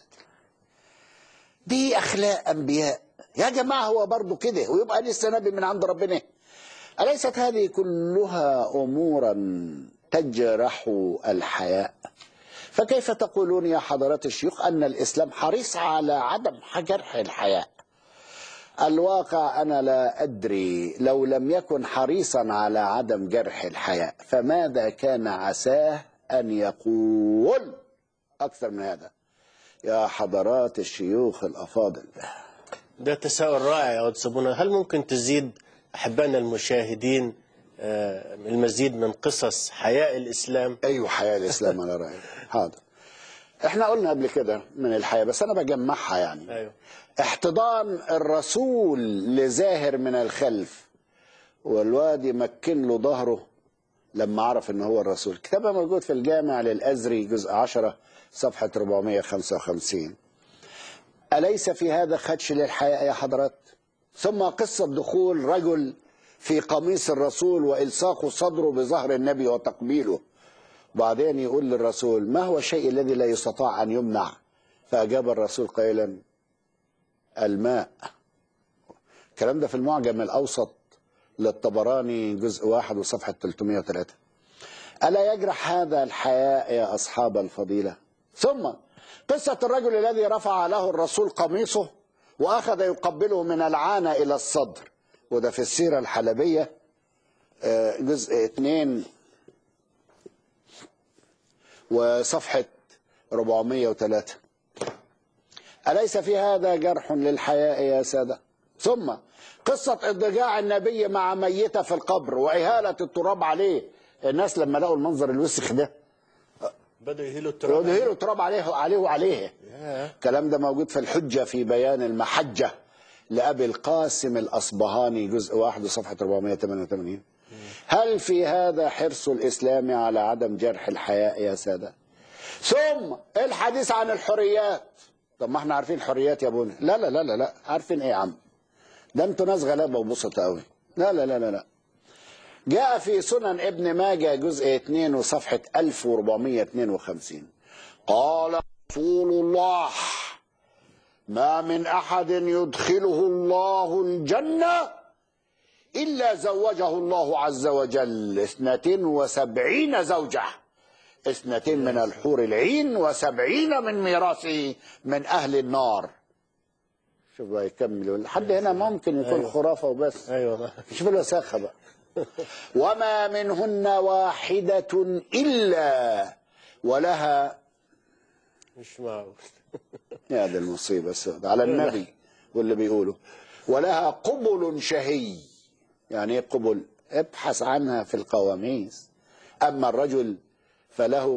دي أخلاق أنبياء يا جماعة هو برضو كده ويبقى لسه نبي من عند ربنا أليست هذه كلها أمورا تجرح الحياء فكيف تقولون يا حضرات الشيوخ أن الإسلام حريص على عدم جرح الحياء الواقع أنا لا أدري لو لم يكن حريصا على عدم جرح الحياء فماذا كان عساه أن يقول أكثر من هذا يا حضرات الشيوخ الأفاضل ده تساؤل رائع يا أود صابونة هل ممكن تزيد أحبائنا المشاهدين آه، المزيد من قصص حياء الإسلام أيوة حياء الإسلام على رأيك حاضر احنا قلنا قبل كده من الحياة بس أنا بجمعها يعني أيوة. احتضان الرسول لزاهر من الخلف والواد يمكن له ظهره لما عرف ان هو الرسول كتابها موجود في الجامع للأزري جزء 10 صفحة 455 أليس في هذا خدش للحياء يا حضرات ثم قصة دخول رجل في قميص الرسول وإلصاق صدره بظهر النبي وتقبيله بعدين يقول للرسول ما هو الشيء الذي لا يستطاع أن يمنع فأجاب الرسول قائلا الماء الكلام ده في المعجم الأوسط للطبراني جزء واحد وصفحة 303 ألا يجرح هذا الحياء يا أصحاب الفضيلة ثم قصة الرجل الذي رفع له الرسول قميصه وأخذ يقبله من العانة إلى الصدر وده في السيرة الحلبية آه، جزء 2 وصفحة 403 أليس في هذا جرح للحياء يا سادة ثم قصة اضطجاع النبي مع ميتة في القبر وإهالة التراب عليه الناس لما لقوا المنظر الوسخ ده بدأوا يهيلوا التراب يهيلوا التراب عليه عليه وعليه الكلام ده موجود في الحجة في بيان المحجة لأبي القاسم الأصبهاني جزء واحد صفحة 488 هل في هذا حرص الإسلام على عدم جرح الحياء يا سادة ثم الحديث عن الحريات طب ما احنا عارفين الحريات يا ابونا لا لا لا لا لا عارفين ايه يا عم ده انتوا ناس غلابه وبسطة قوي لا لا لا لا لا جاء في سنن ابن ماجه جزء 2 وصفحة 1452 قال رسول الله ما من أحد يدخله الله الجنة إلا زوجه الله عز وجل اثنتين وسبعين زوجة اثنتين من الحور العين وسبعين من ميراثه من أهل النار شوف بقى يكمل لحد هنا ممكن يكون أيوة. خرافة وبس أيوة شوف الوساخة بقى وما منهن واحدة إلا ولها مش معقول يا دي المصيبة السوداء على النبي واللي بيقوله ولها قبل شهي يعني ايه قبل ابحث عنها في القواميس أما الرجل فله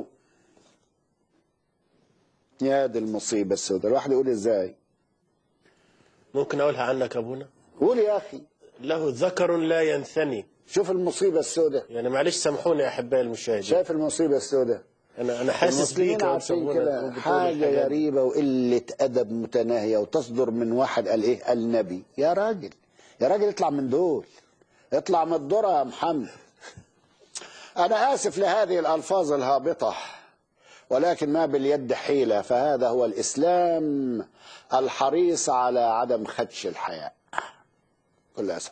يا دي المصيبة السوداء الواحد يقول ازاي ممكن أقولها عنك يا أبونا قول يا أخي له ذكر لا ينثني شوف المصيبة السوداء يعني معلش سامحوني يا أحبائي المشاهدين شايف المصيبة السوداء أنا أنا حاسس المسلمين بيك يا أود عارفين صابونة كده وبتقول حاجة الحاجات دي. غريبة وقلة أدب متناهية وتصدر من واحد قال إيه النبي يا راجل يا راجل اطلع من دول اطلع من الذرة يا محمد أنا آسف لهذه الألفاظ الهابطة ولكن ما باليد حيلة فهذا هو الإسلام الحريص على عدم خدش الحياة كل أسف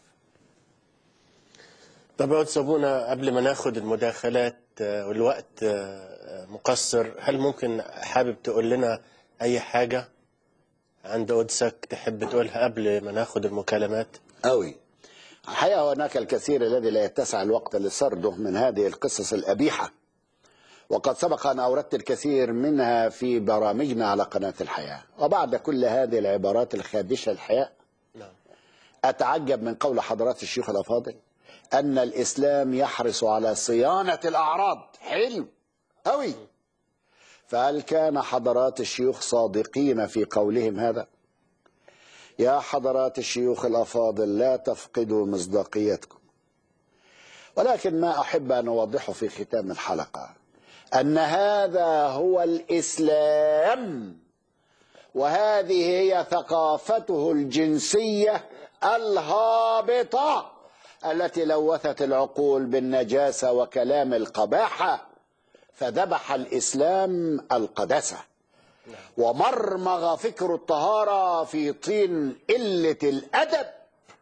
طب يا أود صابونة قبل ما ناخد المداخلات آه، والوقت آه، مقصر هل ممكن حابب تقول لنا أي حاجة عند قدسك تحب تقولها قبل ما ناخد المكالمات أوي الحقيقة هناك الكثير الذي لا يتسع الوقت لسرده من هذه القصص الأبيحة وقد سبق أن أوردت الكثير منها في برامجنا على قناة الحياة وبعد كل هذه العبارات الخادشة الحياة أتعجب من قول حضرات الشيخ الأفاضل أن الإسلام يحرص على صيانة الأعراض حلو أوي فهل كان حضرات الشيوخ صادقين في قولهم هذا يا حضرات الشيوخ الأفاضل لا تفقدوا مصداقيتكم ولكن ما أحب أن أوضحه في ختام الحلقة أن هذا هو الإسلام وهذه هي ثقافته الجنسية الهابطة التي لوثت العقول بالنجاسة وكلام القباحة فذبح الإسلام القداسة ومرمغ فكر الطهارة في طين قلة الأدب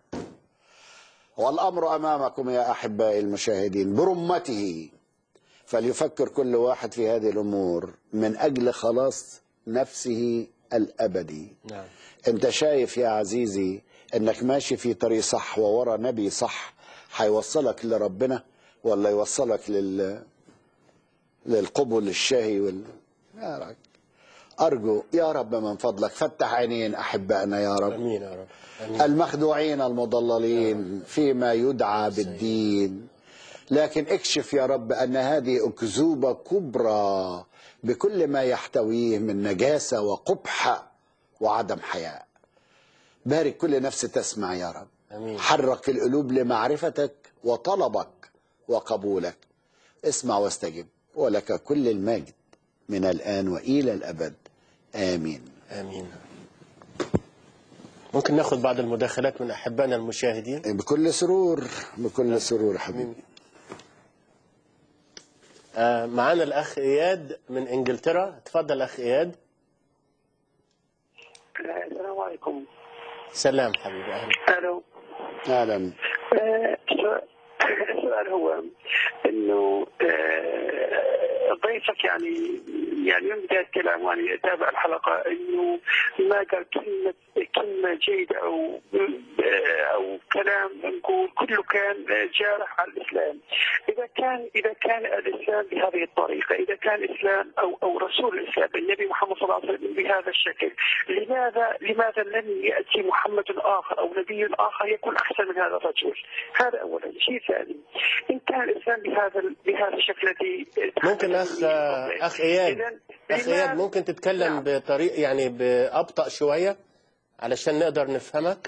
والأمر أمامكم يا أحبائي المشاهدين برمته فليفكر كل واحد في هذه الأمور من أجل خلاص نفسه الأبدي نعم انت شايف يا عزيزي انك ماشي في طريق صح وورا نبي صح هيوصلك لربنا ولا يوصلك لل للقبل الشهي وال يا رب. ارجو يا رب من فضلك فتح عينين احبائنا يا رب امين يا رب امين المخدوعين المضللين فيما يدعى بالدين لكن اكشف يا رب ان هذه اكذوبه كبرى بكل ما يحتويه من نجاسه وقبح وعدم حياء بارك كل نفس تسمع يا رب امين حرك القلوب لمعرفتك وطلبك وقبولك اسمع واستجب ولك كل المجد من الآن وإلى الأبد آمين امين ممكن ناخذ بعض المداخلات من احبائنا المشاهدين بكل سرور بكل سرور حبيبي آه، معانا الاخ اياد من انجلترا تفضل اخ اياد السلام عليكم سلام حبيبي اهلا الو أهلا آه، السؤال- السؤال هو انه آه، ضيفك يعني يعني من بدايه كلام وانا اتابع الحلقه انه ما قال كلمه كلمه جيده او آه، او كلام نقول كله كان جارح على الاسلام اذا كان اذا كان الاسلام بهذه الطريقه اذا كان الاسلام او او رسول الاسلام النبي محمد صلى الله عليه وسلم بهذا الشكل لماذا لماذا لم ياتي محمد اخر او نبي اخر يكون احسن من هذا الرجل هذا اولا شيء ثاني ان كان الاسلام بهذا ال- بهذا الشكل الذي ممكن اخ اخ اياد اخ اياد ممكن تتكلم بطريق يعني بابطا شويه علشان نقدر نفهمك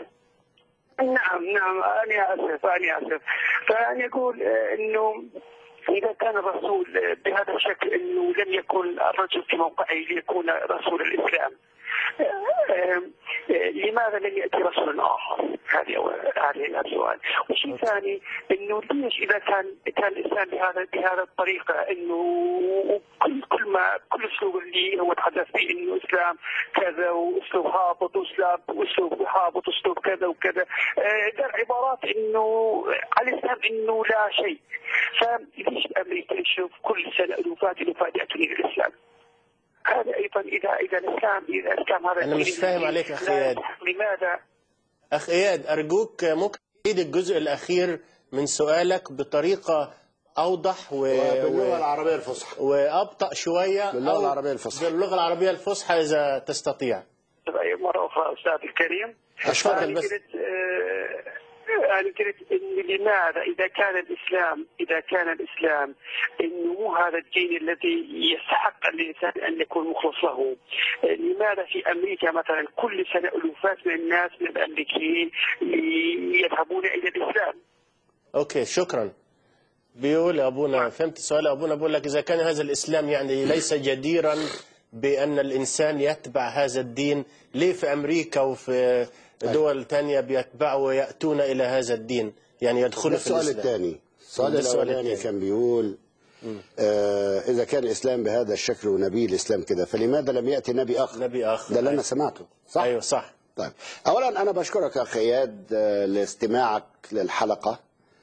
نعم نعم أنا آسف أنا آسف فأنا أقول آه، إنه إذا كان الرسول آه، بهذا الشكل إنه لم يكن الرجل في موقعه ليكون رسول الإسلام آه، آه، آه، لماذا لم يأتي رسول آخر؟ هذه أول- هذه السؤال، وشيء ثاني إنه ليش إذا كان كان الإسلام بهذا بهذا الطريقة إنه كل كل ما كل أسلوب اللي هو تحدث فيه إنه إسلام كذا وأسلوب هابط وأسلوب وأسلوب هابط وأسلوب كذا وكذا آه، قال عبارات إنه على الإسلام إنه لا شيء فليش أمريكا يشوف كل سنة ألوفات ألوفات يأتون إلى الإسلام هذا ايضا اذا اذا الاسلام اذا الاسلام هذا أنا مش فاهم عليك يا أخي لا إياد. يصح. لماذا اخ اياد ارجوك ممكن تعيد الجزء الاخير من سؤالك بطريقه اوضح و... وباللغة العربية الفصحى وابطا شويه باللغة أو العربية الفصحى. باللغه العربيه الفصحى اذا تستطيع مره اخرى استاذ الكريم اتفضل أنا بس قلت آه، أنا قلت إن لماذا إذا كان الإسلام إذا كان الإسلام إنه مو هذا الدين الذي يستحق الإنسان أن يكون مخلص له آه، لماذا في أمريكا مثلا كل سنة ألوفات من الناس من الأمريكيين يذهبون إلى الإسلام اوكي شكرا بيقول ابونا فهمت سؤال ابونا بيقول لك اذا كان هذا الاسلام يعني ليس جديرا بان الانسان يتبع هذا الدين ليه في امريكا وفي دول تانية بيتبعوا وياتون الى هذا الدين يعني ده يدخلوا في السؤال الاسلام الثاني السؤال ده السؤال الاولاني الثاني. كان بيقول آه اذا كان الاسلام بهذا الشكل ونبي الاسلام كده فلماذا لم ياتي نبي اخر نبي اخر ده اللي انا أيوة. سمعته صح ايوه صح طيب اولا انا بشكرك يا اخي اياد آه، لاستماعك للحلقه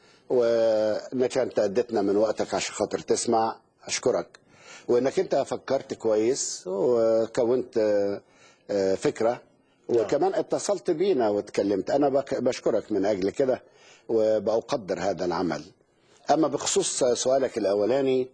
وانك انت اديتنا من وقتك عشان خاطر تسمع اشكرك وانك انت فكرت كويس وكونت آه، آه، فكره وكمان اتصلت بينا واتكلمت انا بك- بشكرك من اجل كده وبقدر هذا العمل اما بخصوص سؤالك الاولاني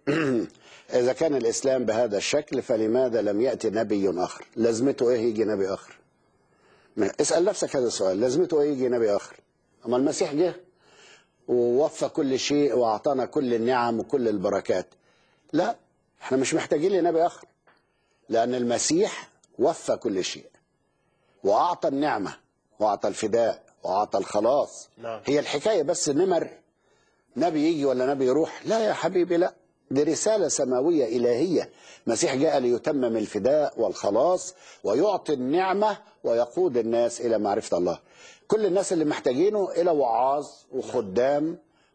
اذا كان الاسلام بهذا الشكل فلماذا لم ياتي نبي اخر لازمته ايه يجي نبي اخر ما- اسال نفسك هذا السؤال لازمته ايه يجي نبي اخر اما المسيح جه ووفى كل شيء واعطانا كل النعم وكل البركات لا احنا مش محتاجين لنبي اخر لان المسيح وفى كل شيء واعطى النعمه واعطى الفداء واعطى الخلاص نعم. هي الحكايه بس نمر نبي يجي ولا نبي يروح لا يا حبيبي لا دي رسالة سماوية إلهية مسيح جاء ليتمم الفداء والخلاص ويعطي النعمة ويقود الناس إلى معرفة الله كل الناس اللي محتاجينه إلى وعاظ وخدام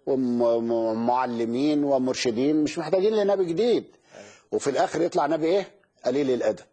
ومعلمين ومرشدين مش محتاجين لنبي جديد وفي الآخر يطلع نبي إيه قليل الأدب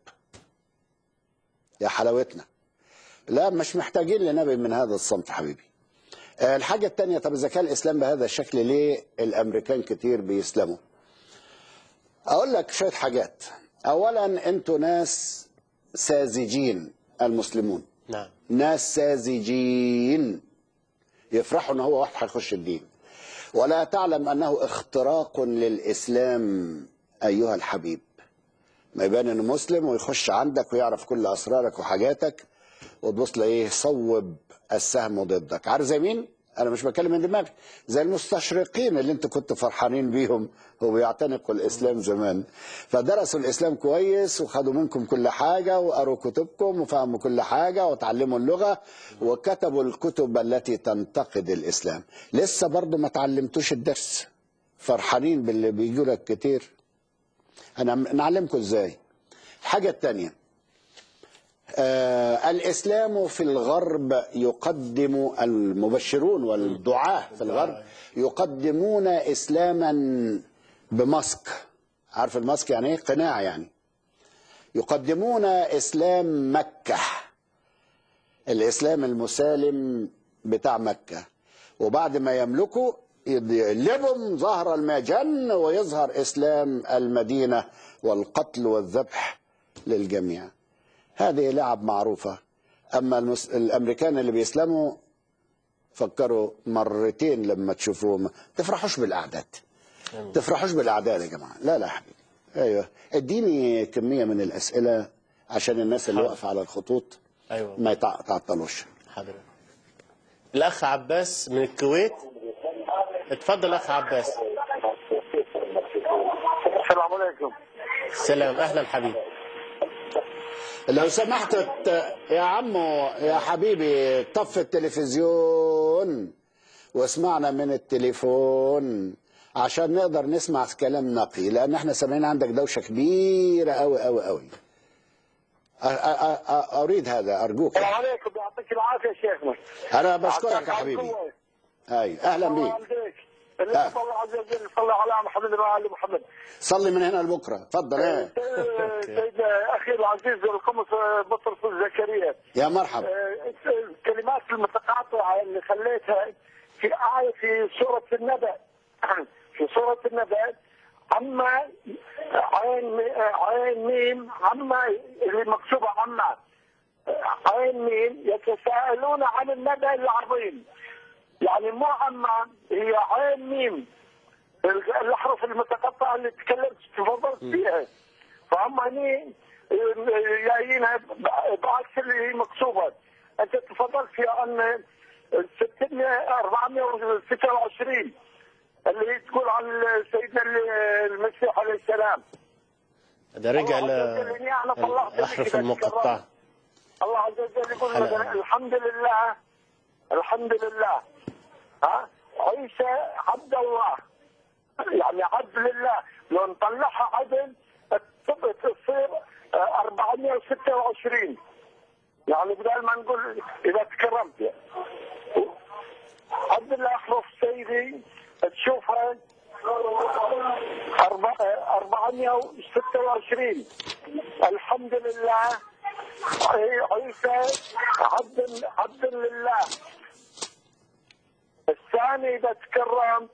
يا حلاوتنا لا مش محتاجين لنبي من هذا الصنف حبيبي آه، الحاجة التانية طب إذا كان الإسلام بهذا الشكل ليه الأمريكان كتير بيسلموا أقول لك شوية حاجات أولا أنتوا ناس ساذجين المسلمون نعم ناس ساذجين يفرحوا ان هو واحد هيخش الدين ولا تعلم انه اختراق للاسلام ايها الحبيب ما يبان انه مسلم ويخش عندك ويعرف كل اسرارك وحاجاتك وتبص لايه صوب السهم ضدك عارف زي مين انا مش بتكلم من دماغي زي المستشرقين اللي انتوا كنتوا فرحانين بيهم وبيعتنقوا الاسلام زمان فدرسوا الاسلام كويس وخدوا منكم كل حاجه وقروا كتبكم وفهموا كل حاجه وتعلموا اللغه وكتبوا الكتب التي تنتقد الاسلام لسه برضو ما تعلمتوش الدرس فرحانين باللي بيجوا لك كتير انا نعلمكم ازاي الحاجه الثانيه آه الإسلام في الغرب يقدم المبشرون والدعاة في الغرب يقدمون إسلاما بماسك عارف الماسك يعني إيه قناع يعني يقدمون إسلام مكة الإسلام المسالم بتاع مكة وبعد ما يملكوا يقلبهم ظهر المجن ويظهر إسلام المدينة والقتل والذبح للجميع هذه لعب معروفة أما المس... الأمريكان اللي بيسلموا فكروا مرتين لما تشوفوهم تفرحوش بالأعداد تفرحوش بالأعداد يا جماعة لا لا يا حبيبي أيوه اديني كمية من الأسئلة عشان الناس اللي حاضر. واقفة على الخطوط ايوه ما يتع- تعطلوش حاضر الاخ عباس من الكويت اتفضل اخ عباس السلام عليكم سلام اهلا حبيبي لو سمحت ت- يا عمو يا حبيبي طف التلفزيون واسمعنا من التليفون عشان نقدر نسمع كلام نقي لان احنا سامعين عندك دوشه كبيره قوي قوي قوي أ- أ- أ- اريد هذا ارجوك السلام عليكم يعطيك العافيه يا شيخنا انا بشكرك يا حبيبي اي اهلا بيك اللي الله عز وجل صلى على محمد وعلى ال محمد صلي من هنا لبكره اتفضل ايه سيدنا اخي العزيز القمص بطرس زكريا يا مرحبا آه، الكلمات المتقاطعه اللي خليتها في آية في سورة النبأ في سورة النبأ عما عين عين ميم عما اللي مكتوبة عما عين ميم يتساءلون عن النبأ العظيم يعني مو عما هي عين ميم الأحرف المتقطعة اللي تكلمت تفضلت فيها فهم هني جايينها بعكس اللي هي مكتوبة أنت تفضلت في أن 426 اللي هي تقول عن سيدنا المسيح عليه السلام ده رجع أنا طلعت للأحرف المقطعة الله عز وجل يقول حلقة. مثلا الحمد لله الحمد لله ها عيسى عبد الله يعني عبد لله لو نطلعها عدل تبقى تصير آه، 426 يعني بدل ما نقول اذا تكرمت يعني. عبد الله احرف سيدي تشوفها أربع- آه، 426 الحمد لله عيسى عبد عبد لله الثاني اذا تكرم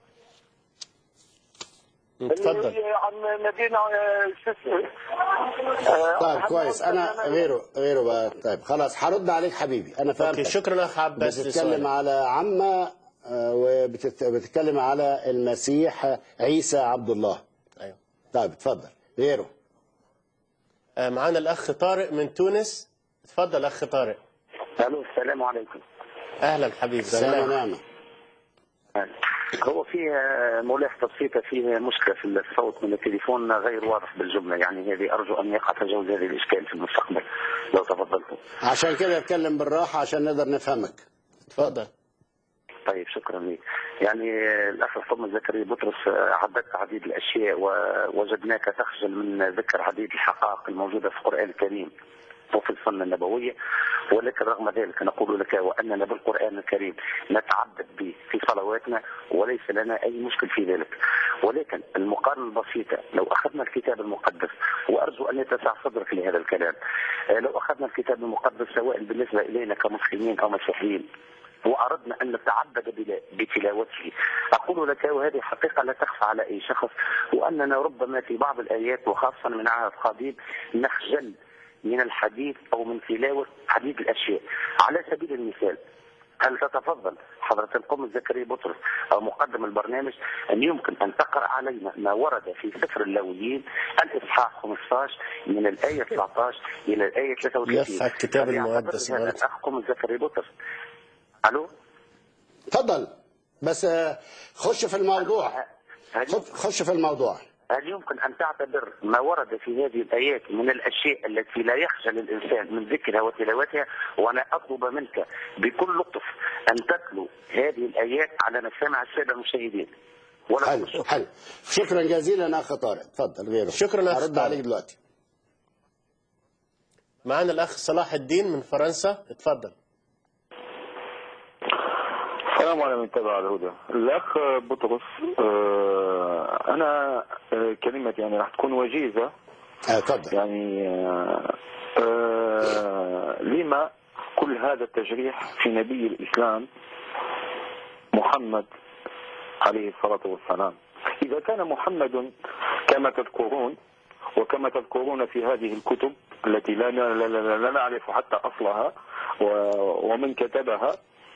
اتفضل اللي هي عن مدينه آه، شو اسمه آه، طيب كويس انا غيره غيره بقى طيب خلاص هرد عليك حبيبي انا فهمت اوكي شكرا اخ عباس بتتكلم لسؤالك. على عمة آه، وبتتكلم على المسيح عيسى عبد الله ايوه طيب اتفضل غيره آه، معانا الاخ طارق من تونس اتفضل اخ طارق الو السلام عليكم اهلا حبيبي سلام سلام ونعمة هو في آه، ملاحظة بسيطة فيه مشكلة في الصوت من التليفون غير واضح بالجملة يعني هذه أرجو أن يقع تجاوز هذه الإشكال في المستقبل لو تفضلتم عشان كده اتكلم بالراحة عشان نقدر نفهمك اتفضل طيب شكرا لك يعني آه، الأخ الفضل زكريا بطرس آه، عددت عديد الأشياء ووجدناك تخجل من ذكر عديد الحقائق الموجودة في القرآن الكريم وفي السنة النبوية ولكن رغم ذلك نقول لك وأننا بالقرآن الكريم نتعبد به في صلواتنا وليس لنا أي مشكل في ذلك ولكن المقارنة البسيطة لو أخذنا الكتاب المقدس وأرجو أن يتسع صدرك لهذا الكلام آه، لو أخذنا الكتاب المقدس سواء بالنسبة إلينا كمسلمين أو مسيحيين وأردنا أن نتعبد بلا- بتلاوته أقول لك وهذه حقيقة لا تخفى على أي شخص وأننا ربما في بعض الآيات وخاصة من عهد قديم نخجل من الحديث أو من تلاوة حديث الأشياء على سبيل المثال هل تتفضل حضرة القم زكريا بطرس أو مقدم البرنامج أن يمكن أن تقرأ علينا ما ورد في سفر اللاويين الإصحاح 15 من الآية 19 إلى الآية 33 يفع الكتاب فليعتبر المقدس هذا مرة. الأخ قم زكريا بطرس ألو تفضل بس آه، خش في الموضوع خش- خش في الموضوع هل يمكن أن تعتبر ما ورد في هذه الآيات من الأشياء التي لا يخجل الإنسان من ذكرها وتلاوتها وأنا أطلب منك بكل لطف أن تتلو هذه الآيات على مسامع السادة المشاهدين حلو حلو شكرا جزيلا اخ طارق اتفضل غيره شكرا أخ ارد طارق. عليك دلوقتي معنا الأخ صلاح الدين من فرنسا اتفضل السلام عليكم تبع الهدى الاخ بطرس آه، انا آه، كلمتي يعني راح تكون وجيزه اتفضل يعني آه، آه، لما كل هذا التجريح في نبي الاسلام محمد عليه الصلاه والسلام اذا كان محمد كما تذكرون وكما تذكرون في هذه الكتب التي لا لا, لا, لا, لا نعرف حتى اصلها و- ومن كتبها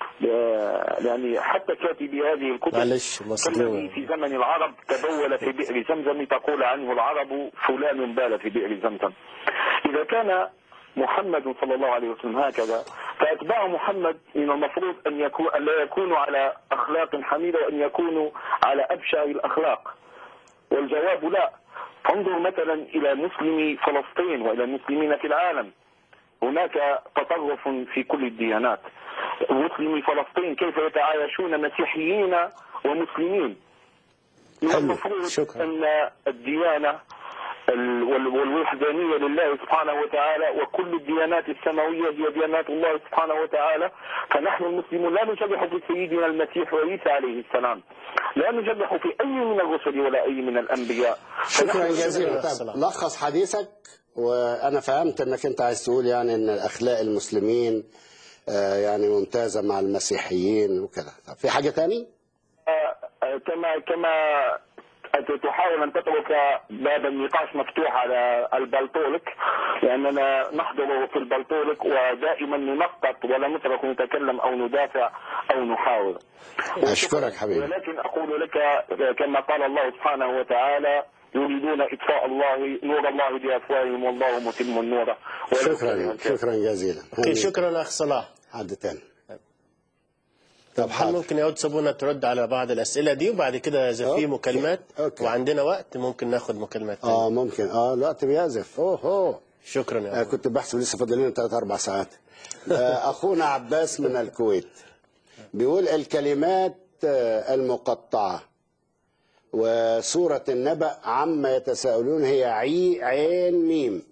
يعني حتى كاتبي هذه الكتب معلش مصدوم كالذي في زمن العرب تبول في بئر زمزم تقول عنه العرب فلان بال في بئر زمزم إذا كان محمد صلى الله عليه وسلم هكذا فأتباع محمد من المفروض أن يكون أن لا يكونوا على أخلاق حميدة وأن يكونوا على أبشع الأخلاق والجواب لا انظر مثلا إلى مسلمي فلسطين وإلى المسلمين في العالم هناك تطرف في كل الديانات مسلمي فلسطين كيف يتعايشون مسيحيين ومسلمين من المفروض أن الديانة ال- وال- والوحدانية لله سبحانه وتعالى وكل الديانات السماوية هي ديانات الله سبحانه وتعالى فنحن المسلمون لا نشبح في سيدنا المسيح وعيسى عليه السلام لا نشبح في أي من الرسل ولا أي من الأنبياء شكرا فنحن- جزيلا طيب لخص حديثك وانا فهمت انك انت عايز تقول يعني ان اخلاق المسلمين آه، يعني ممتازه مع المسيحيين وكده طب في حاجه تاني آه، آه، كما كما تحاول ان تترك باب النقاش مفتوح على البلطولك لاننا نحضر في البلطولك ودائما ننقط ولا نترك نتكلم او ندافع او نحاور اشكرك حبيبي ولكن اقول لك كما قال الله سبحانه وتعالى يريدون اطفاء الله نور الله بافواههم والله متم النور ولو كره شكرا الكافرون. شكرا جزيلا اوكي شكرا اخ صلاح حد تاني طب هل ممكن يا سابونا ترد على بعض الاسئله دي وبعد كده اذا في أوكي. مكالمات أوكي. وعندنا وقت ممكن ناخد مكالمات تانية. اه ممكن اه الوقت بيعزف اوه اوه شكرا يا آه كنت بحسب لسه فاضل لنا ثلاث اربع ساعات آه اخونا عباس من الكويت بيقول الكلمات آه المقطعه وسوره النبأ عما يتساءلون هي عي عين ميم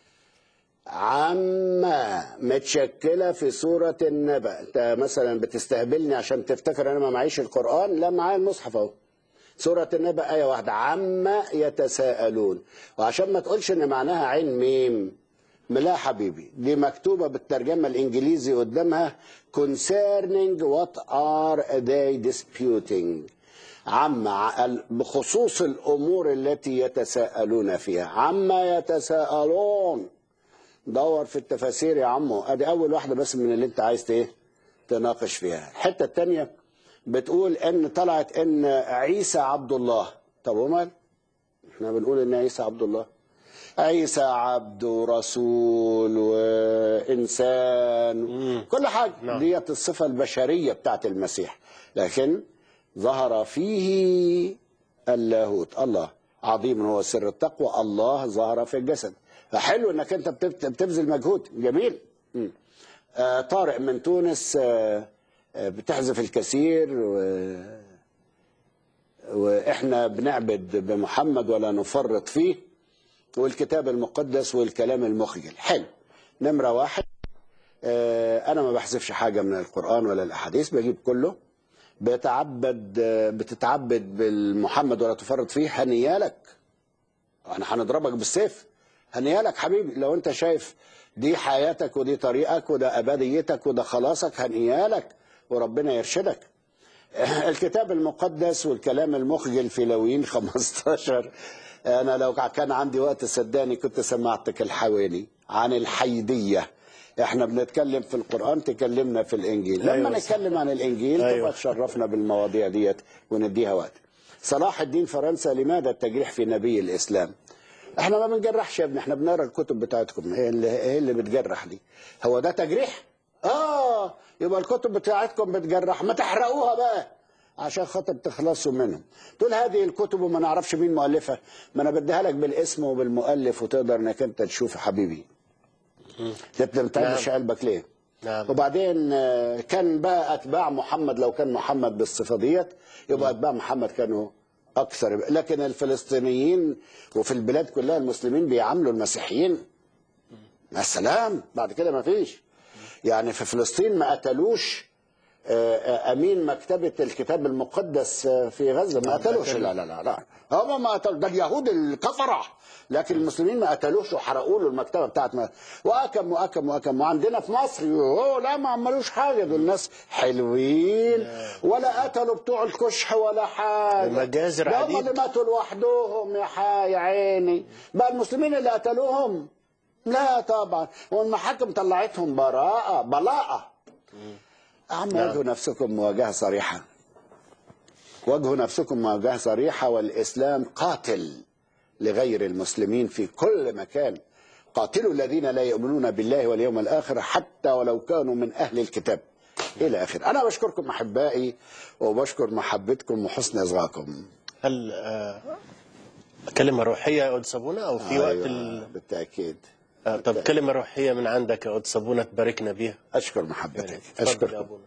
عما متشكلة في سورة النبأ انت مثلا بتستهبلني عشان تفتكر انا ما معيش القرآن لا معايا المصحف اهو سورة النبأ آية واحدة عما يتساءلون وعشان ما تقولش ان معناها عين ميم لا حبيبي دي مكتوبة بالترجمة الانجليزي قدامها concerning what are they disputing عما ال- بخصوص الامور التي يتساءلون فيها عما يتساءلون دور في التفاسير يا عمو ادي اول واحده بس من اللي انت عايز ايه تناقش فيها الحته الثانيه بتقول ان طلعت ان عيسى عبد الله طب ومال احنا بنقول ان عيسى عبد الله عيسى عبد ورسول وانسان كل حاجه نعم. ديت الصفه البشريه بتاعت المسيح لكن ظهر فيه اللاهوت الله عظيم هو سر التقوى الله ظهر في الجسد فحلو انك انت بتبت- بتبذل مجهود جميل مم. آه طارق من تونس آه آه بتحذف الكثير و... واحنا بنعبد بمحمد ولا نفرط فيه والكتاب المقدس والكلام المخجل حلو نمرة واحد آه انا ما بحذفش حاجة من القرآن ولا الاحاديث بجيب كله بتعبد آه، بتتعبد بالمحمد ولا تفرط فيه هنيالك انا هنضربك بالسيف هنيالك حبيبي لو انت شايف دي حياتك ودي طريقك وده ابديتك وده خلاصك هنيالك وربنا يرشدك الكتاب المقدس والكلام المخجل في لوين 15 انا لو كان عندي وقت صدقني كنت سمعتك الحواني عن الحيديه احنا بنتكلم في القران تكلمنا في الانجيل لما أيوة. نتكلم عن الانجيل أيوة. تبقى تشرفنا بالمواضيع ديت ونديها وقت صلاح الدين فرنسا لماذا التجريح في نبي الاسلام احنا ما بنجرحش يا ابني احنا بنقرا الكتب بتاعتكم ايه اللي, إيه اللي بتجرح دي هو ده تجريح اه يبقى الكتب بتاعتكم بتجرح ما تحرقوها بقى عشان خاطر تخلصوا منهم تقول هذه الكتب وما نعرفش مين مؤلفها ما انا بديها لك بالاسم وبالمؤلف وتقدر انك انت تشوف يا حبيبي انت ما تعملش قلبك ليه نعم وبعدين آه، كان بقى اتباع محمد لو كان محمد بالصفه ديت يبقى اتباع محمد كانوا اكثر لكن الفلسطينيين وفي البلاد كلها المسلمين بيعاملوا المسيحيين مع السلام بعد كده ما فيش يعني في فلسطين ما قتلوش آه، آه، امين مكتبه الكتاب المقدس آه، في غزه ما قتلوش لا لا لا لا هم ما قتلوا ده اليهود الكفره لكن المسلمين ما قتلوش وحرقوا له المكتبه بتاعت ما واكم واكم واكم وعندنا في مصر يوه لا ما عملوش حاجه دول ناس حلوين ولا قتلوا بتوع الكشح ولا حاجه مجازر ده هم عديد. اللي ماتوا لوحدهم يا حا يا عيني بقى المسلمين اللي قتلوهم لا طبعا والمحاكم طلعتهم براءه بلاءه عم نعم. واجهوا نفسكم مواجهة صريحة واجهوا نفسكم مواجهة صريحة والإسلام قاتل لغير المسلمين في كل مكان قاتلوا الذين لا يؤمنون بالله واليوم الآخر حتى ولو كانوا من أهل الكتاب إلى آخر أنا بشكركم أحبائي وبشكر محبتكم وحسن إصغائكم هل آه، كلمة روحية يا قدس أبونا أو في وقت ال... بالتأكيد آه، طب كلمة روحية من عندك يا قدس أبونا تباركنا بيها أشكر محبتك يعني تفضل يا أشكركم أبونا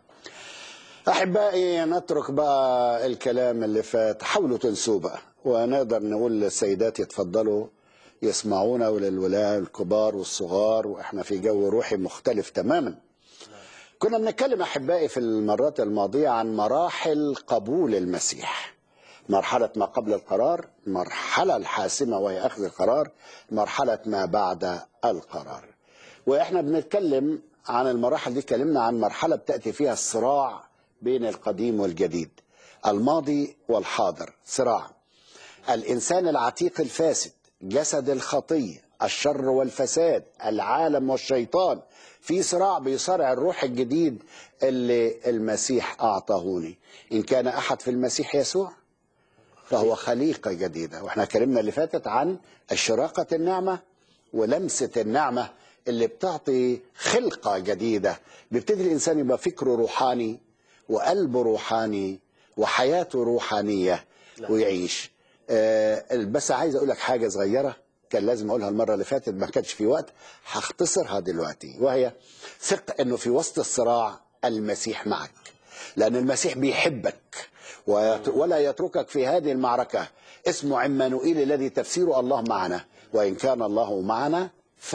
أحبائي نترك بقى الكلام اللي فات حاولوا تنسوه بقى ونقدر نقول للسيدات يتفضلوا يسمعونا وللولاة الكبار والصغار وإحنا في جو روحي مختلف تماما كنا بنتكلم أحبائي في المرات الماضية عن مراحل قبول المسيح مرحلة ما قبل القرار المرحلة الحاسمة وهي أخذ القرار مرحلة ما بعد القرار واحنا بنتكلم عن المراحل دي اتكلمنا عن مرحله بتاتي فيها الصراع بين القديم والجديد الماضي والحاضر صراع الانسان العتيق الفاسد جسد الخطيه الشر والفساد العالم والشيطان في صراع بيصارع الروح الجديد اللي المسيح اعطاهوني ان كان احد في المسيح يسوع فهو خليقه جديده واحنا اتكلمنا اللي فاتت عن اشراقه النعمه ولمسه النعمه اللي بتعطي خلقه جديده بيبتدي الانسان يبقى فكره روحاني وقلبه روحاني وحياته روحانيه ويعيش آه بس عايز اقول لك حاجه صغيره كان لازم اقولها المره اللي فاتت ما كانش في وقت هختصرها دلوقتي وهي ثق انه في وسط الصراع المسيح معك لان المسيح بيحبك ويت- ولا يتركك في هذه المعركه اسمه عمانوئيل الذي تفسيره الله معنا وان كان الله معنا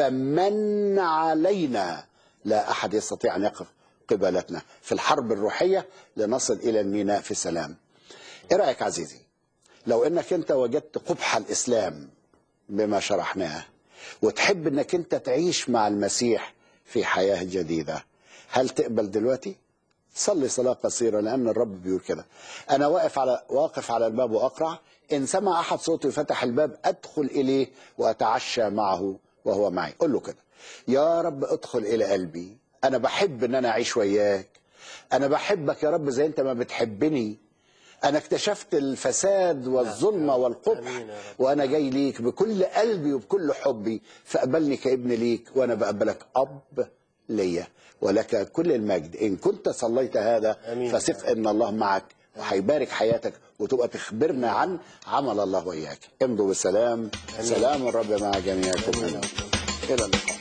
فمن علينا لا احد يستطيع ان يقف قبلتنا في الحرب الروحيه لنصل الى الميناء في سلام ايه رايك عزيزي لو انك انت وجدت قبح الاسلام بما شرحناه وتحب انك انت تعيش مع المسيح في حياه جديده هل تقبل دلوقتي صلي صلاه قصيره لان الرب بيقول كده انا واقف على واقف على الباب واقرع ان سمع احد صوتي فتح الباب ادخل اليه واتعشى معه وهو معي قل له كده يا رب ادخل الى قلبي انا بحب ان انا اعيش وياك انا بحبك يا رب زي انت ما بتحبني انا اكتشفت الفساد والظلمه والقبح وانا جاي ليك بكل قلبي وبكل حبي فاقبلني كابن ليك وانا بقبلك اب ليا ولك كل المجد ان كنت صليت هذا آمين. فثق ان الله معك وهيبارك حياتك وتبقى تخبرنا عن عمل الله وياك امضوا بالسلام سلام الرب مع جميعكم الى اللقاء